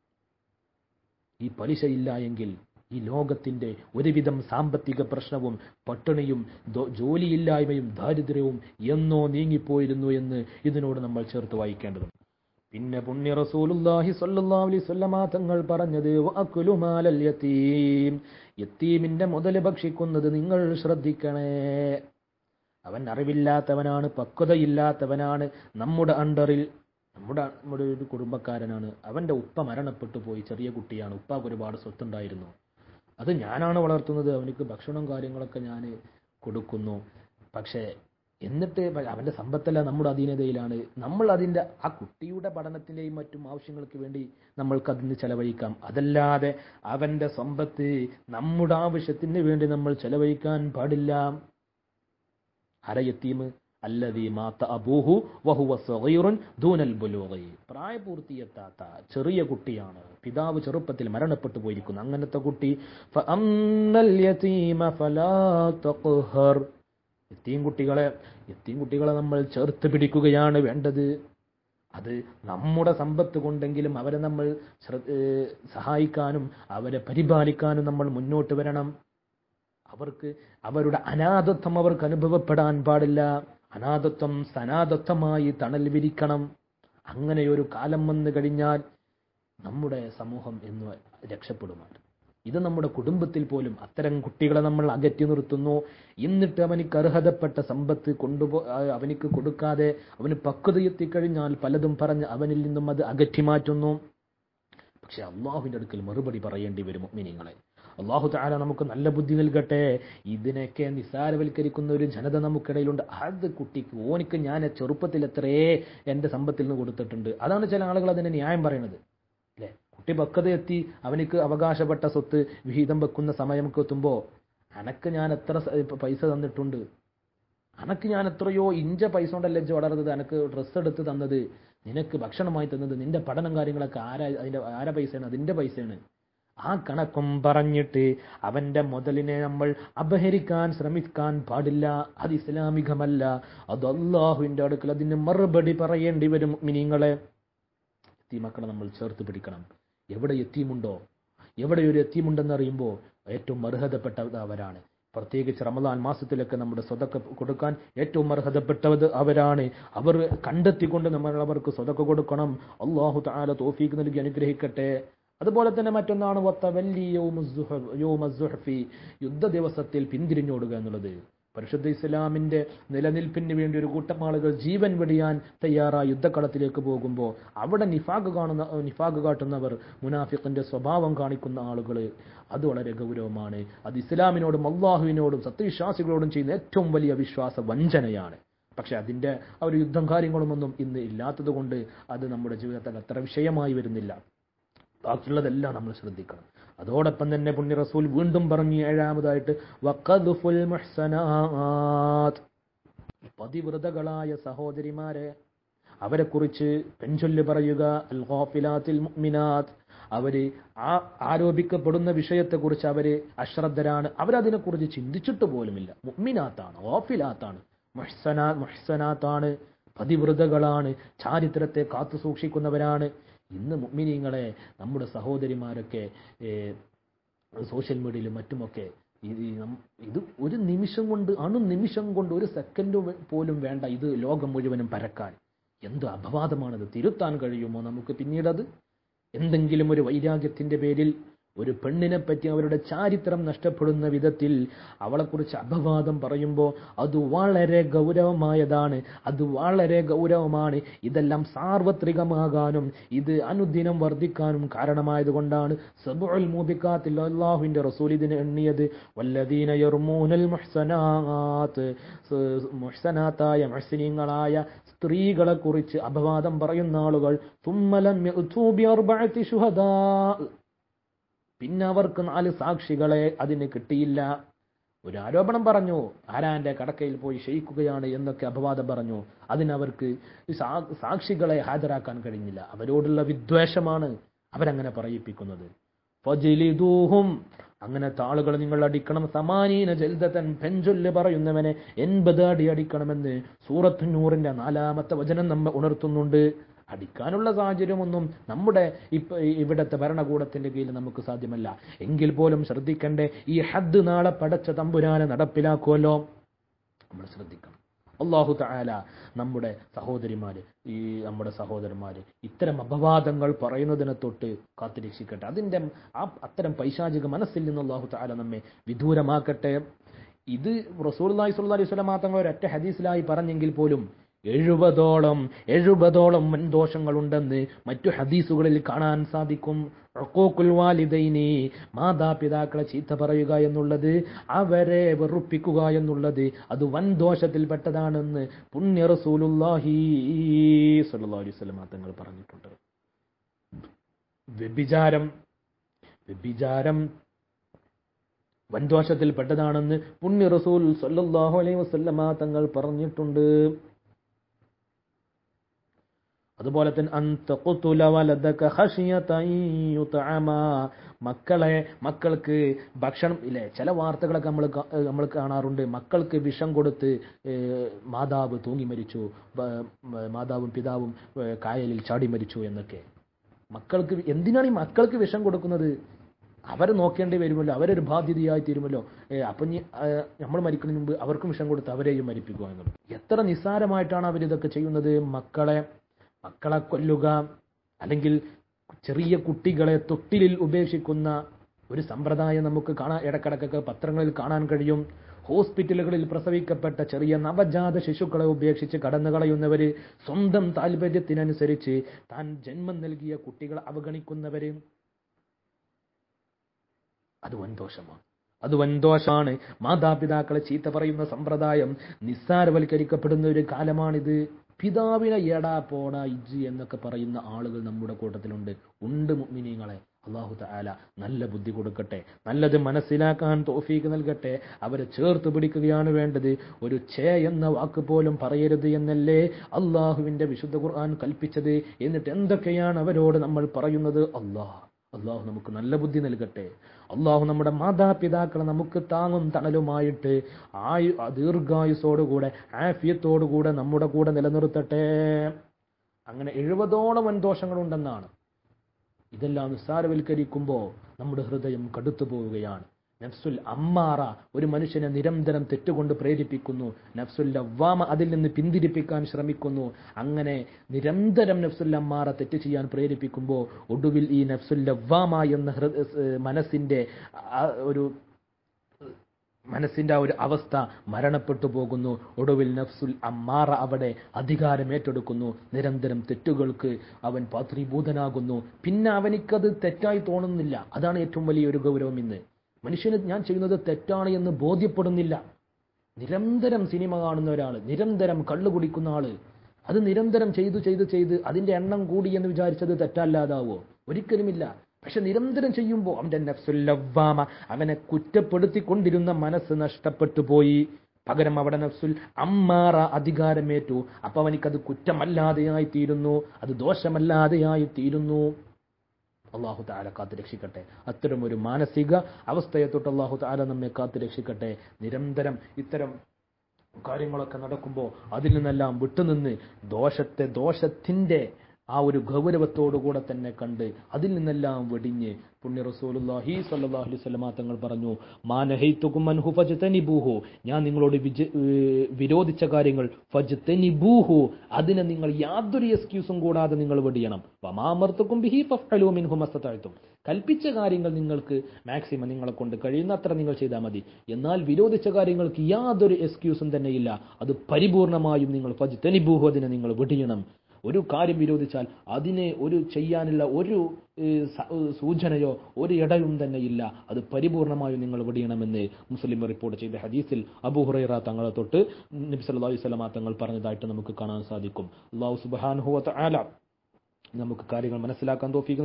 ഈ പലിശ ഇല്ല എങ്കിൽ ഈ ലോകത്തിന്റെ ഒരുവിധം സാമ്പത്തിക പ്രശ്നവും പട്ടിണിയും ദോ- ജോലിയില്ലായ്മയും ദാരിദ്ര്യവും എന്നോ നീങ്ങിപ്പോയിരുന്നു എന്ന് ഇതിനോട് നമ്മൾ ചേർത്ത് വായിക്കേണ്ടതുണ്ട് പിന്നെ പുണ്യ റസൂലുള്ളാഹി സ്വല്ലല്ലാഹു അലൈഹി വസല്ലമ തങ്ങൾ പറഞ്ഞത് വഅക്കുലു മാലൽ യതീം യത്തീമിന്റെ മുതൽ ഭക്ഷിക്കുന്നത് നിങ്ങൾ ശ്രദ്ധിക്കണേ അവൻ അറിവില്ലാത്തവനാണ് പക്വതയില്ലാത്തവനാണ് നമ്മുടെ അണ്ടറിൽ നമ്മുടെ നമ്മുടെ ഒരു കുടുംബക്കാരനാണ് അവന്റെ ഉപ്പ മരണപ്പെട്ടു പോയി ചെറിയ കുട്ടിയാണ് ഉപ്പാക്ക് ഒരുപാട് സ്വത്തുണ്ടായിരുന്നു അത് ഞാനാണ് വളർത്തുന്നത് അവനിക്ക് ഭക്ഷണം കാര്യങ്ങളൊക്കെ ഞാൻ കൊടുക്കുന്നു പക്ഷേ എന്നിട്ട് പ- അവന്റെ സമ്പത്തല്ല നമ്മുടെ അധീനതയിലാണ് നമ്മൾ അതിന്റെ ആ കുട്ടിയുടെ പഠനത്തിന്റെയും മറ്റും ആവശ്യങ്ങൾക്ക് വേണ്ടി നമ്മൾക്ക് അതിന് ചെലവഴിക്കാം അതല്ലാതെ അവന്റെ സമ്പത്ത് നമ്മുടെ ആവശ്യത്തിന് വേണ്ടി നമ്മൾ ചെലവഴിക്കാൻ പാടില്ല അരയത്തീം അല്ലദീ മാത്ത അബൂഹു വഹുവ സഗീറുൻ ദൂനൽ ബുലൂഗി പ്രായപൂർത്തിയെത്താത്ത ചെറിയ കുട്ടിയാണ് പിതാവ് ചെറുപ്പത്തിൽ മരണപ്പെട്ടു പോയിരിക്കുന്നു അങ്ങനത്തെ കുട്ടി ഫഅമ്മൽ യതീമ ഫലാ തഖ്ഹർ എത്തിയും കുട്ടികളെ എത്തിയും കുട്ടികളെ നമ്മൾ ചേർത്ത് പിടിക്കുകയാണ് വേണ്ടത് അത് നമ്മുടെ സമ്പത്ത് കൊണ്ടെങ്കിലും അവരെ നമ്മൾ ശ്ര- ഏഹ് സഹായിക്കാനും അവരെ പരിപാലിക്കാനും നമ്മൾ മുന്നോട്ട് വരണം അവർക്ക് അവരുടെ അനാഥത്വം അവർക്ക് അനുഭവപ്പെടാൻ പാടില്ല അനാഥത്വം സനാഥത്വമായി തണൽ വിരിക്കണം അങ്ങനെയൊരു കാലം വന്നു കഴിഞ്ഞാൽ നമ്മുടെ സമൂഹം എന്ന് രക്ഷപ്പെടുമാണ് ഇത് നമ്മുടെ കുടുംബത്തിൽ പോലും അത്തരം കുട്ടികളെ നമ്മൾ അകറ്റി നിർത്തുന്നു എന്നിട്ട് അവനിക്ക് അർഹതപ്പെട്ട സമ്പത്ത് കൊണ്ടുപോ ആ, അവനിക്ക് കൊടുക്കാതെ അവന് പക്വതയെത്തിക്കഴിഞ്ഞാൽ പലതും പറഞ്ഞ് അവനിൽ നിന്നും അത് അകറ്റി മാറ്റുന്നു പക്ഷെ അള്ളാഹുവിന്റെ അടുക്കൽ മറുപടി പറയേണ്ടി വരും മിനിങ്ങളെ അള്ളാഹു താല നമുക്ക് നല്ല ബുദ്ധി നൽകട്ടെ ഇതിനൊക്കെ നിസ്സാരവൽക്കരിക്കുന്ന ഒരു ജനത നമുക്കിടയിലുണ്ട് അത് കുട്ടിക്ക് ഓനിക്ക് ഞാൻ ചെറുപ്പത്തിൽ എത്രയേ എൻ്റെ സമ്പത്തിൽ നിന്ന് കൊടുത്തിട്ടുണ്ട് അതാണ് ചില ആളുകൾ അതിനെ ന്യായം പറയുന്നത് അല്ലേ കുട്ടി പക്വത എത്തി അവനിക്ക് അവകാശപ്പെട്ട സ്വത്ത് വിഹിതം വെക്കുന്ന സമയമൊക്കെ എത്തുമ്പോൾ അനക്ക് ഞാൻ എത്ര സ- ഇപ്പൊ പൈസ തന്നിട്ടുണ്ട് അനക്ക് ഞാൻ എത്രയോ ഇഞ്ച പൈസ കൊണ്ടല്ലേ ഇജ്ജ് വളർന്നത് അനക്ക് ഡ്രസ്സ് എടുത്ത് തന്നത് നിനക്ക് ഭക്ഷണമായി തന്നത് നിന്റെ പഠനം കാര്യങ്ങളൊക്കെ ആരാ അതിന്റെ ആരാ പൈസയാണ് അതിന്റെ പൈസയാണ് ആ കണക്കും പറഞ്ഞിട്ട് അവന്റെ മുതലിനെ നമ്മൾ അപഹരിക്കാൻ ശ്രമിക്കാൻ പാടില്ല അത് ഇസ്ലാമികമല്ല അത് അള്ളാഹുവിന്റെ അടുക്കൽ അതിന് മറുപടി പറയേണ്ടി വരും മിനിങ്ങളെ എത്തിമക്കളെ നമ്മൾ ചേർത്ത് പിടിക്കണം എവിടെ എത്തിയുമുണ്ടോ എവിടെ ഒരു എത്തിയുമുണ്ടെന്ന് അറിയുമ്പോൾ ഏറ്റവും അർഹതപ്പെട്ടത് അവരാണ് പ്രത്യേകിച്ച് റമദാൻ മാസത്തിലൊക്കെ നമ്മുടെ സ്വതക്ക കൊടുക്കാൻ ഏറ്റവും അർഹതപ്പെട്ടത് അവരാണ് അവർ കണ്ടെത്തിക്കൊണ്ട് നമ്മൾ അവർക്ക് സ്വതക്ക കൊടുക്കണം അള്ളാഹു താല തോഫീക്ക് നൽകി അനുഗ്രഹിക്കട്ടെ അതുപോലെ തന്നെ മറ്റൊന്നാണ് വത്തവല്ലി യൗമുസ്സുഹ- യൗമസ്സുഹഫി. യുദ്ധ ദിവസത്തിൽ പിന്തിരിഞ്ഞോടുക എന്നുള്ളത് പരിശുദ്ധ ഇസ്ലാമിന്റെ നിലനിൽപ്പിന് വേണ്ടി ഒരു കൂട്ടം ആളുകൾ ജീവൻ വെടിയാൻ തയ്യാറായി യുദ്ധക്കളത്തിലേക്ക് പോകുമ്പോൾ അവിടെ നിഫാഖ് കാണുന്ന നിഫാഖ് കാട്ടുന്നവർ മുനാഫിഖിന്റെ സ്വഭാവം കാണിക്കുന്ന ആളുകൾ അത് വളരെ ഗൗരവമാണ് അത് ഇസ്ലാമിനോടും അള്ളാഹുവിനോടും സത്യവിശ്വാസികളോടും ചെയ്യുന്ന ഏറ്റവും വലിയ വിശ്വാസ വഞ്ചനയാണ് പക്ഷെ അതിന്റെ ആ ഒരു യുദ്ധം കാര്യങ്ങളുമൊന്നും ഇന്ന് ഇല്ലാത്തത് കൊണ്ട് അത് നമ്മുടെ ജീവിതത്തിൽ അത്ര വിഷയമായി വരുന്നില്ല ബാക്കിയുള്ളതെല്ലാം നമ്മൾ ശ്രദ്ധിക്കണം അതോടൊപ്പം തന്നെ പുണ്യ റസൂൽ വീണ്ടും പറഞ്ഞു ഏഴാമതായിട്ട് വഖദ്ഫുൽ മുഹ്സനാത്ത് പതിവ്രതകളായ സഹോദരിമാരെ അവരെ കുറിച്ച് പെഞ്ചൊല്ല് പറയുക അൽ ഖാഫിലാത്തിൽ മുഅ്മിനാത്ത് അവര് ആ ആരോപിക്കപ്പെടുന്ന വിഷയത്തെക്കുറിച്ച് അവര് അശ്രദ്ധരാണ് അവരതിനെക്കുറിച്ച് ചിന്തിച്ചിട്ട് പോലുമില്ല മുഅ്മിനാത്താണ് ഖാഫിലാത്താണ് മുഹ്സനാ മുഹ്സനാത്താണ് പതിവ്രതകളാണ് ചാരിത്രത്തെ കാത്തു സൂക്ഷിക്കുന്നവരാണ് ഇന്ന് മുഅ്മിനീങ്ങളെ നമ്മുടെ സഹോദരിമാരൊക്കെ ഏഹ്, സോഷ്യൽ മീഡിയയിലും മറ്റുമൊക്കെ ഇത് ഈ നം- ഇത് ഒരു നിമിഷം കൊണ്ട് അണു നിമിഷം കൊണ്ട് ഒരു സെക്കൻഡ് പോലും വേണ്ട ഇത് ലോകം മുഴുവനും പരക്കാൻ എന്ത് അപവാദമാണിത് തിരുത്താൻ കഴിയുമോ നമുക്ക് പിന്നീടത് എന്തെങ്കിലും ഒരു വൈരാഗ്യത്തിന്റെ പേരിൽ ഒരു പെണ്ണിനെ പറ്റി അവരുടെ ചാരിത്രം നഷ്ടപ്പെടുന്ന വിധത്തിൽ അവളെക്കുറിച്ച് അപവാദം പറയുമ്പോൾ അത് വളരെ ഗൗരവമായതാണ് അത് വളരെ ഗൗരവമാണ് ഇതെല്ലാം സാർവത്രികമാകാനും ഇത് അനുദിനം വർദ്ധിക്കാനും കാരണമായതുകൊണ്ടാണ് സബുൽ മൂബിക്കാത്തിൽ അള്ളാഹുവിന്റെ റസൂൽ ഇതിനെ എണ്ണിയത് വല്ലദീന യർമൂനൽ മുഹ്സനാത്ത് സ് മുഹ്സനാത്തായ മുഹ്സിനീങ്ങളായ സ്ത്രീകളെ കുറിച്ച് അപവാദം പറയുന്ന ആളുകൾ തുമ്മലം യഅ്തൂ ബിഅർബഅത്തി ശുഹദാ പിന്നെ അവർക്ക് നാല് സാക്ഷികളെ അതിന് കിട്ടിയില്ല ഒരു ആരോപണം പറഞ്ഞു ആരാന്റെ കടക്കയിൽ പോയി ക്ഷയിക്കുകയാണ് എന്നൊക്കെ അപവാദം പറഞ്ഞു അതിനവർക്ക് സാ- സാക്ഷികളെ ഹാജരാക്കാൻ കഴിഞ്ഞില്ല അവരോടുള്ള വിദ്വേഷമാണ് അവരങ്ങനെ പറയിപ്പിക്കുന്നത് ഫജിലിദൂഹും അങ്ങനത്തെ ആളുകൾ നിങ്ങൾ അടിക്കണം സമാനീന ജൽദത്തൻ പെഞ്ചൊല്ല് പറയുന്നവനെ എൺപത് അടി അടിക്കണമെന്ന് സൂറത്ത് നൂറിന്റെ നാലാമത്തെ വചനം നമ്മെ ഉണർത്തുന്നുണ്ട് അടിക്കാനുള്ള സാഹചര്യമൊന്നും നമ്മുടെ ഇപ്പ ഇവിടത്തെ ഭരണകൂടത്തിന്റെ കീഴിൽ നമുക്ക് സാധ്യമല്ല എങ്കിൽ പോലും ശ്രദ്ധിക്കണ്ടേ ഈ ഹദ് നാളെ പടച്ച തമ്പുരാനെ നടപ്പിലാക്കുമല്ലോ നമ്മൾ ശ്രദ്ധിക്കണം അള്ളാഹു തആല നമ്മുടെ സഹോദരിമാര് ഈ നമ്മുടെ സഹോദരന്മാര് ഇത്തരം അപവാദങ്ങൾ പറയുന്നതിനെ തൊട്ട് കാത്തുരക്ഷിക്കട്ടെ അതിന്റെ ആ അത്തരം പൈശാചിക മനസ്സിൽ നിന്ന് അള്ളാഹു തആല നമ്മെ വിദൂരമാക്കട്ടെ ഇത് റസൂലുള്ളാഹി സ്വല്ലല്ലാഹി അലൈഹി വസല്ലം തങ്ങൾ ഒരൊറ്റ ഹദീസിലായി പറഞ്ഞെങ്കിൽ പോലും എഴുപതോളം എഴുപതോളം വൻദോഷങ്ങളുണ്ടെന്ന് മറ്റു ഹദീസുകളിൽ കാണാൻ സാധിക്കും ഉഖൂഖുൽ വാലിദൈനി മാതാപിതാക്കളെ ചീത്ത പറയുക എന്നുള്ളത് അവരെ വെറുപ്പിക്കുക എന്നുള്ളത് അത് വൻദോഷത്തിൽപ്പെട്ടതാണെന്ന് പുണ്യ റസൂലുള്ളാഹി സ്വല്ലല്ലാഹു അലൈഹി വസല്ലം തങ്ങൾ പറഞ്ഞിട്ടുണ്ട് വ്യഭിചാരം വ്യഭിചാരം വൻദോഷത്തിൽപ്പെട്ടതാണെന്ന് പുണ്യ റസൂൽ സല്ലല്ലാഹു അലൈഹി വസല്ലമ തങ്ങൾ പറഞ്ഞിട്ടുണ്ട് അതുപോലെ തന്നെ അന്തഖുതുല വലദക ഖശിയത യുതഅമ മക്കളെ മക്കൾക്ക് ഭക്ഷണം ഇല്ലേ ചില വാർത്തകളൊക്കെ നമ്മൾ നമ്മൾ കാണാറുണ്ട് മക്കൾക്ക് വിഷം കൊടുത്ത് ഏഹ്, മാതാവ് തൂങ്ങി മരിച്ചു ബ- മ- മാതാവും പിതാവും ഏഹ്, കായലിൽ ചാടി മരിച്ചു എന്നൊക്കെ മക്കൾക്ക് വി- എന്തിനാണ് ഈ മക്കൾക്ക് വിഷം കൊടുക്കുന്നത് അവരെ നോക്കേണ്ടി വരുമല്ലോ അവരൊരു ബാധ്യതയായി തീരുമല്ലോ ഏ, അപ്പൊ നമ്മൾ മരിക്കുന്നതിന് മുമ്പ് അവർക്കും വിഷം കൊടുത്ത് അവരെയും മരിപ്പിക്കുക എന്നുള്ളത് എത്ര നിസ്സാരമായിട്ടാണ് അവരിതൊക്കെ ചെയ്യുന്നത് മക്കളെ മക്കളെ കൊല്ലുക അല്ലെങ്കിൽ ചെറിയ കുട്ടികളെ തൊട്ടിലിൽ ഉപേക്ഷിക്കുന്ന ഒരു സമ്പ്രദായം നമുക്ക് കാണാൻ ഇടക്കിടക്കൊക്കെ പത്രങ്ങളിൽ കാണാൻ കഴിയും ഹോസ്പിറ്റലുകളിൽ പ്രസവിക്കപ്പെട്ട ചെറിയ നവജാത ശിശുക്കളെ ഉപേക്ഷിച്ച് കടന്നു കളയുന്നവര് സ്വന്തം താല്പര്യത്തിനനുസരിച്ച് താൻ ജന്മം നൽകിയ കുട്ടികളെ അവഗണിക്കുന്നവര് അത് വൻദോഷമാണ് അത് വൻദോഷമാണ് മാതാപിതാക്കളെ ചീത്ത പറയുന്ന സമ്പ്രദായം നിസ്സാരവൽക്കരിക്കപ്പെടുന്ന ഒരു കാലമാണിത് പിതാവിനെ എടാ പോടാ ഇജ്ജ് എന്നൊക്കെ പറയുന്ന ആളുകൾ നമ്മുടെ കൂട്ടത്തിലുണ്ട് ഉണ്ട് മുഅ്മിനീങ്ങളെ അള്ളാഹു തആല നല്ല ബുദ്ധി കൊടുക്കട്ടെ നല്ലത് മനസ്സിലാക്കാൻ തോഫീക്ക് നൽകട്ടെ അവരെ ചേർത്ത് പിടിക്കുകയാണ് വേണ്ടത് ഒരു ഛേ എന്ന വാക്ക് പോലും പറയരുത് എന്നല്ലേ അള്ളാഹുവിന്റെ വിശുദ്ധ ഖുർആൻ കൽപ്പിച്ചത് എന്നിട്ട് എന്തൊക്കെയാണ് അവരോട് നമ്മൾ പറയുന്നത് അള്ളാഹ് അള്ളാഹു നമുക്ക് നല്ല ബുദ്ധി നൽകട്ടെ അള്ളാഹു നമ്മുടെ മാതാപിതാക്കളെ നമുക്ക് താങ്ങും തണലുമായിട്ട് ആയു ദീർഘായുസോടുകൂടെ ആഫിയത്തോടുകൂടെ നമ്മുടെ കൂടെ നിലനിർത്തട്ടെ അങ്ങനെ എഴുപതോളം വൻദോഷങ്ങളുണ്ടെന്നാണ് ഇതെല്ലാം നിസ്സാരവൽക്കരിക്കുമ്പോൾ നമ്മുടെ ഹൃദയം കടുത്തു പോവുകയാണ് നഫ്സുൽ അമ്മാറ ഒരു മനുഷ്യനെ നിരന്തരം തെറ്റുകൊണ്ട് പ്രേരിപ്പിക്കുന്നു നഫ്സുൽ ലവ്വാമ അതിൽ നിന്ന് പിന്തിരിപ്പിക്കാൻ ശ്രമിക്കുന്നു അങ്ങനെ നിരന്തരം നഫ്സുൽ അമ്മാറ തെറ്റ് ചെയ്യാൻ പ്രേരിപ്പിക്കുമ്പോൾ ഒടുവിൽ ഈ നഫ്സുൽ ലവ്വാമ എന്ന ഹൃ ഏഹ് മനസ്സിന്റെ ആ ഒരു മനസ്സിന്റെ ആ ഒരു അവസ്ഥ മരണപ്പെട്ടു പോകുന്നു ഒടുവിൽ നഫ്സുൽ അമ്മാറ അവിടെ അധികാരം ഏറ്റെടുക്കുന്നു നിരന്തരം തെറ്റുകൾക്ക് അവൻ പാത്രീഭൂതനാകുന്നു പിന്നെ അവനിക്കത് തെറ്റായി തോന്നുന്നില്ല അതാണ് ഏറ്റവും വലിയൊരു ഗൗരവം ഇന്ന് മനുഷ്യന് ഞാൻ ചെയ്യുന്നത് തെറ്റാണ് എന്ന് ബോധ്യപ്പെടുന്നില്ല നിരന്തരം സിനിമ കാണുന്ന ഒരാൾ നിരന്തരം കള്ളു കുടിക്കുന്ന ആള് അത് നിരന്തരം ചെയ്തു ചെയ്തു ചെയ്ത് അതിന്റെ എണ്ണം കൂടി എന്ന് വിചാരിച്ചത് തെറ്റല്ലാതാവോ ഒരിക്കലുമില്ല പക്ഷെ നിരന്തരം ചെയ്യുമ്പോൾ അവന്റെ നഫ്സുല്ലവ്വാമ അവനെ കുറ്റപ്പെടുത്തിക്കൊണ്ടിരുന്ന മനസ്സ് നഷ്ടപ്പെട്ടു പോയി പകരം അവിടെ നഫ്സുൽ അമ്മാറ അധികാരമേറ്റു അപ്പൊ അവനിക്കത് കുറ്റമല്ലാതെയായി തീരുന്നു അത് ദോഷമല്ലാതെയായി തീരുന്നു അള്ളാഹു താല കാത്തു രക്ഷിക്കട്ടെ അത്തരം ഒരു മാനസിക അവസ്ഥയെ തൊട്ട് അള്ളാഹു താല നമ്മെ കാത്തു രക്ഷിക്കട്ടെ നിരന്തരം ഇത്തരം കാര്യങ്ങളൊക്കെ നടക്കുമ്പോൾ അതിൽ നിന്നെല്ലാം വിട്ടുനിന്ന് ദോഷത്തെ ദോഷത്തിന്റെ ആ ഒരു ഗൗരവത്തോടുകൂടെ തന്നെ കണ്ട് അതിൽ നിന്നെല്ലാം വെടിഞ്ഞ് പുണ്യ റസൂലുള്ളാഹി സ്വല്ലല്ലാഹു അലൈഹി വസല്ലമ തങ്ങൾ പറഞ്ഞു മാനഹൈതുകും അൻഹു ഫജ്തനിബൂഹു ഞാൻ നിങ്ങളോട് വിജ ഏഹ് വിരോധിച്ച കാര്യങ്ങൾ ഫജ്തനിബൂഹു അതിനെ നിങ്ങൾ യാതൊരു എക്സ്ക്യൂസും കൂടാതെ നിങ്ങൾ വെടിയണം വമാമർത്തുക്കും ബിഹി ഫഫ്അലൂ മിൻഹു മസ്തതഅ്തും കൽപ്പിച്ച കാര്യങ്ങൾ നിങ്ങൾക്ക് മാക്സിമം നിങ്ങളെ കൊണ്ട് കഴിയുന്ന അത്ര നിങ്ങൾ ചെയ്താൽ മതി എന്നാൽ വിരോധിച്ച കാര്യങ്ങൾക്ക് യാതൊരു എക്സ്ക്യൂസും തന്നെയില്ല അത് പരിപൂർണമായും നിങ്ങൾ ഫജ്തനിബൂഹു അതിനെ നിങ്ങൾ വെടിയണം ഒരു കാര്യം വിരോധിച്ചാൽ അതിനെ ഒരു ചെയ്യാനുള്ള ഒരു ഏഹ്, സ- ഏഹ്, സൂചനയോ ഒരു ഇടയും തന്നെ ഇല്ല അത് പരിപൂർണമായും നിങ്ങൾ വെടിയണമെന്ന് മുസ്ലിം റിപ്പോർട്ട് ചെയ്ത ഹദീസിൽ അബൂ ഹുറൈറ തങ്ങളെ തൊട്ട് നബി സല്ലല്ലാഹു അലൈഹി വസല്ലമ തങ്ങൾ പറഞ്ഞതായിട്ട് നമുക്ക് കാണാൻ സാധിക്കും അള്ളാഹു സുബ്ഹാനഹു വ തആല നമുക്ക് കാര്യങ്ങൾ മനസ്സിലാക്കാൻ തോഫീക്ക് നൽകട്ടെ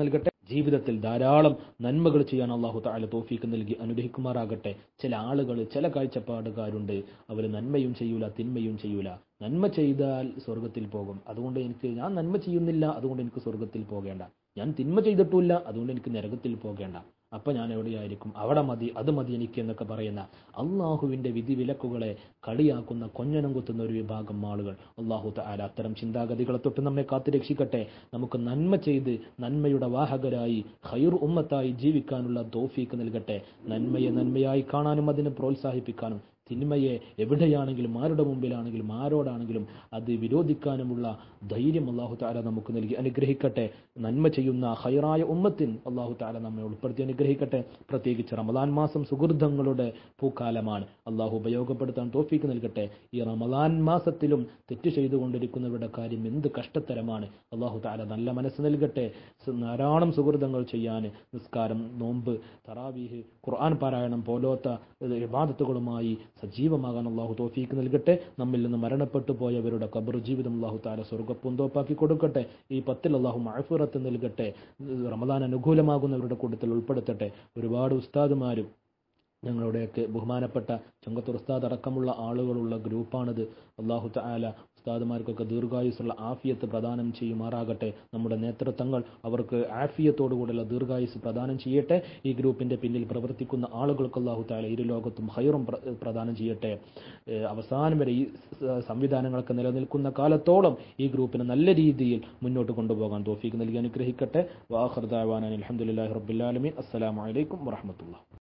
ജീവിതത്തിൽ ധാരാളം നന്മകൾ ചെയ്യാൻ അള്ളാഹു താല തോഫീക്ക് നൽകി അനുഗ്രഹിക്കുമാറാകട്ടെ ചില ആളുകൾ ചില കാഴ്ചപ്പാടുകാരുണ്ട് അവർ നന്മയും ചെയ്യൂല തിന്മയും ചെയ്യൂല നന്മ ചെയ്താൽ സ്വർഗത്തിൽ പോകും അതുകൊണ്ട് എനിക്ക് ഞാൻ നന്മ ചെയ്യുന്നില്ല അതുകൊണ്ട് എനിക്ക് സ്വർഗത്തിൽ പോകേണ്ട ഞാൻ തിന്മ ചെയ്തിട്ടില്ല അതുകൊണ്ട് എനിക്ക് നരകത്തിൽ പോകേണ്ട അപ്പം ഞാൻ എവിടെയായിരിക്കും അവിടെ മതി അത് മതി എനിക്ക് എന്നൊക്കെ പറയുന്ന അള്ളാഹുവിൻ്റെ വിധിവിലക്കുകളെ കളിയാക്കുന്ന കൊഞ്ഞനം കുത്തുന്ന ഒരു വിഭാഗം ആളുകൾ അള്ളാഹു താല അത്തരം ചിന്താഗതികളെ തൊട്ട് നമ്മെ കാത്തു രക്ഷിക്കട്ടെ നമുക്ക് നന്മ ചെയ്ത് നന്മയുടെ വാഹകരായി ഹൈർ ഉമ്മത്തായി ജീവിക്കാനുള്ള തോഫീക്ക് നൽകട്ടെ നന്മയെ നന്മയായി കാണാനും അതിനെ പ്രോത്സാഹിപ്പിക്കാനും തിന്മയെ എവിടെയാണെങ്കിലും ആരുടെ മുമ്പിലാണെങ്കിലും ആരോടാണെങ്കിലും അത് വിരോധിക്കാനുമുള്ള ധൈര്യം അള്ളാഹു താല നമുക്ക് നൽകി അനുഗ്രഹിക്കട്ടെ നന്മ ചെയ്യുന്ന ഹൈറായ ഉമ്മത്തിൻ അള്ളാഹു താല നമ്മെ ഉൾപ്പെടുത്തി അനുഗ്രഹിക്കട്ടെ പ്രത്യേകിച്ച് റമദാൻ മാസം സുഹൃതങ്ങളുടെ പൂക്കാലമാണ് അള്ളാഹു ഉപയോഗപ്പെടുത്താൻ തോഫീക്ക് നൽകട്ടെ ഈ റമദാൻ മാസത്തിലും തെറ്റ് ചെയ്തുകൊണ്ടിരിക്കുന്നവരുടെ കാര്യം എന്ത് കഷ്ടത്തരമാണ് അള്ളാഹു താല നല്ല മനസ്സ് നൽകട്ടെ ധാരാളം സുഹൃതങ്ങൾ ചെയ്യാൻ നിസ്കാരം നോമ്പ് തറാവീഹ് ഖുർആൻ പാരായണം പോലോത്ത ഇബാദത്തുകളുമായി സജീവമാകാൻ അള്ളാഹു തോഫീക്ക് നൽകട്ടെ നമ്മിൽ നിന്ന് മരണപ്പെട്ടു പോയവരുടെ കബർ ജീവിതം അള്ളാഹു താല സ്വർഗ്ഗപ്പുന്തോപ്പാക്കി കൊടുക്കട്ടെ ഈ പത്തിൽ അള്ളാഹു മഴഫുറത്ത് നൽകട്ടെ റമദാൻ അനുകൂലമാകുന്നവരുടെ കൂട്ടത്തിൽ ഉൾപ്പെടുത്തട്ടെ ഒരുപാട് ഉസ്താദുമാരും ഞങ്ങളുടെയൊക്കെ ബഹുമാനപ്പെട്ട ചുങ്കത്തൂർ ഉസ്താദ് അടക്കമുള്ള ആളുകളുള്ള ഗ്രൂപ്പാണിത് അള്ളാഹു താല ഉസ്താദുമാർക്കൊക്കെ ദീർഘായുസുള്ള ആഫിയത്ത് പ്രദാനം ചെയ്യുമാറാകട്ടെ നമ്മുടെ നേതൃത്വങ്ങൾ അവർക്ക് ആഫിയത്തോടുകൂടിയുള്ള ദീർഘായുസ് പ്രദാനം ചെയ്യട്ടെ ഈ ഗ്രൂപ്പിന്റെ പിന്നിൽ പ്രവർത്തിക്കുന്ന ആളുകൾക്ക് അള്ളാഹു താല ഇരു ലോകത്തും ഹൈറും പ്രദാനം ചെയ്യട്ടെ അവസാനം വരെ ഈ സംവിധാനങ്ങളൊക്കെ നിലനിൽക്കുന്ന കാലത്തോളം ഈ ഗ്രൂപ്പിനെ നല്ല രീതിയിൽ മുന്നോട്ട് കൊണ്ടുപോകാൻ തോഫീക്ക് നൽകി അനുഗ്രഹിക്കട്ടെ വാഹർദാവാൻ അലഹമുല്ലാ റബ്ബുലാലമീൻ അസ്സലാമലൈക്കും വറഹമത്തുള്ള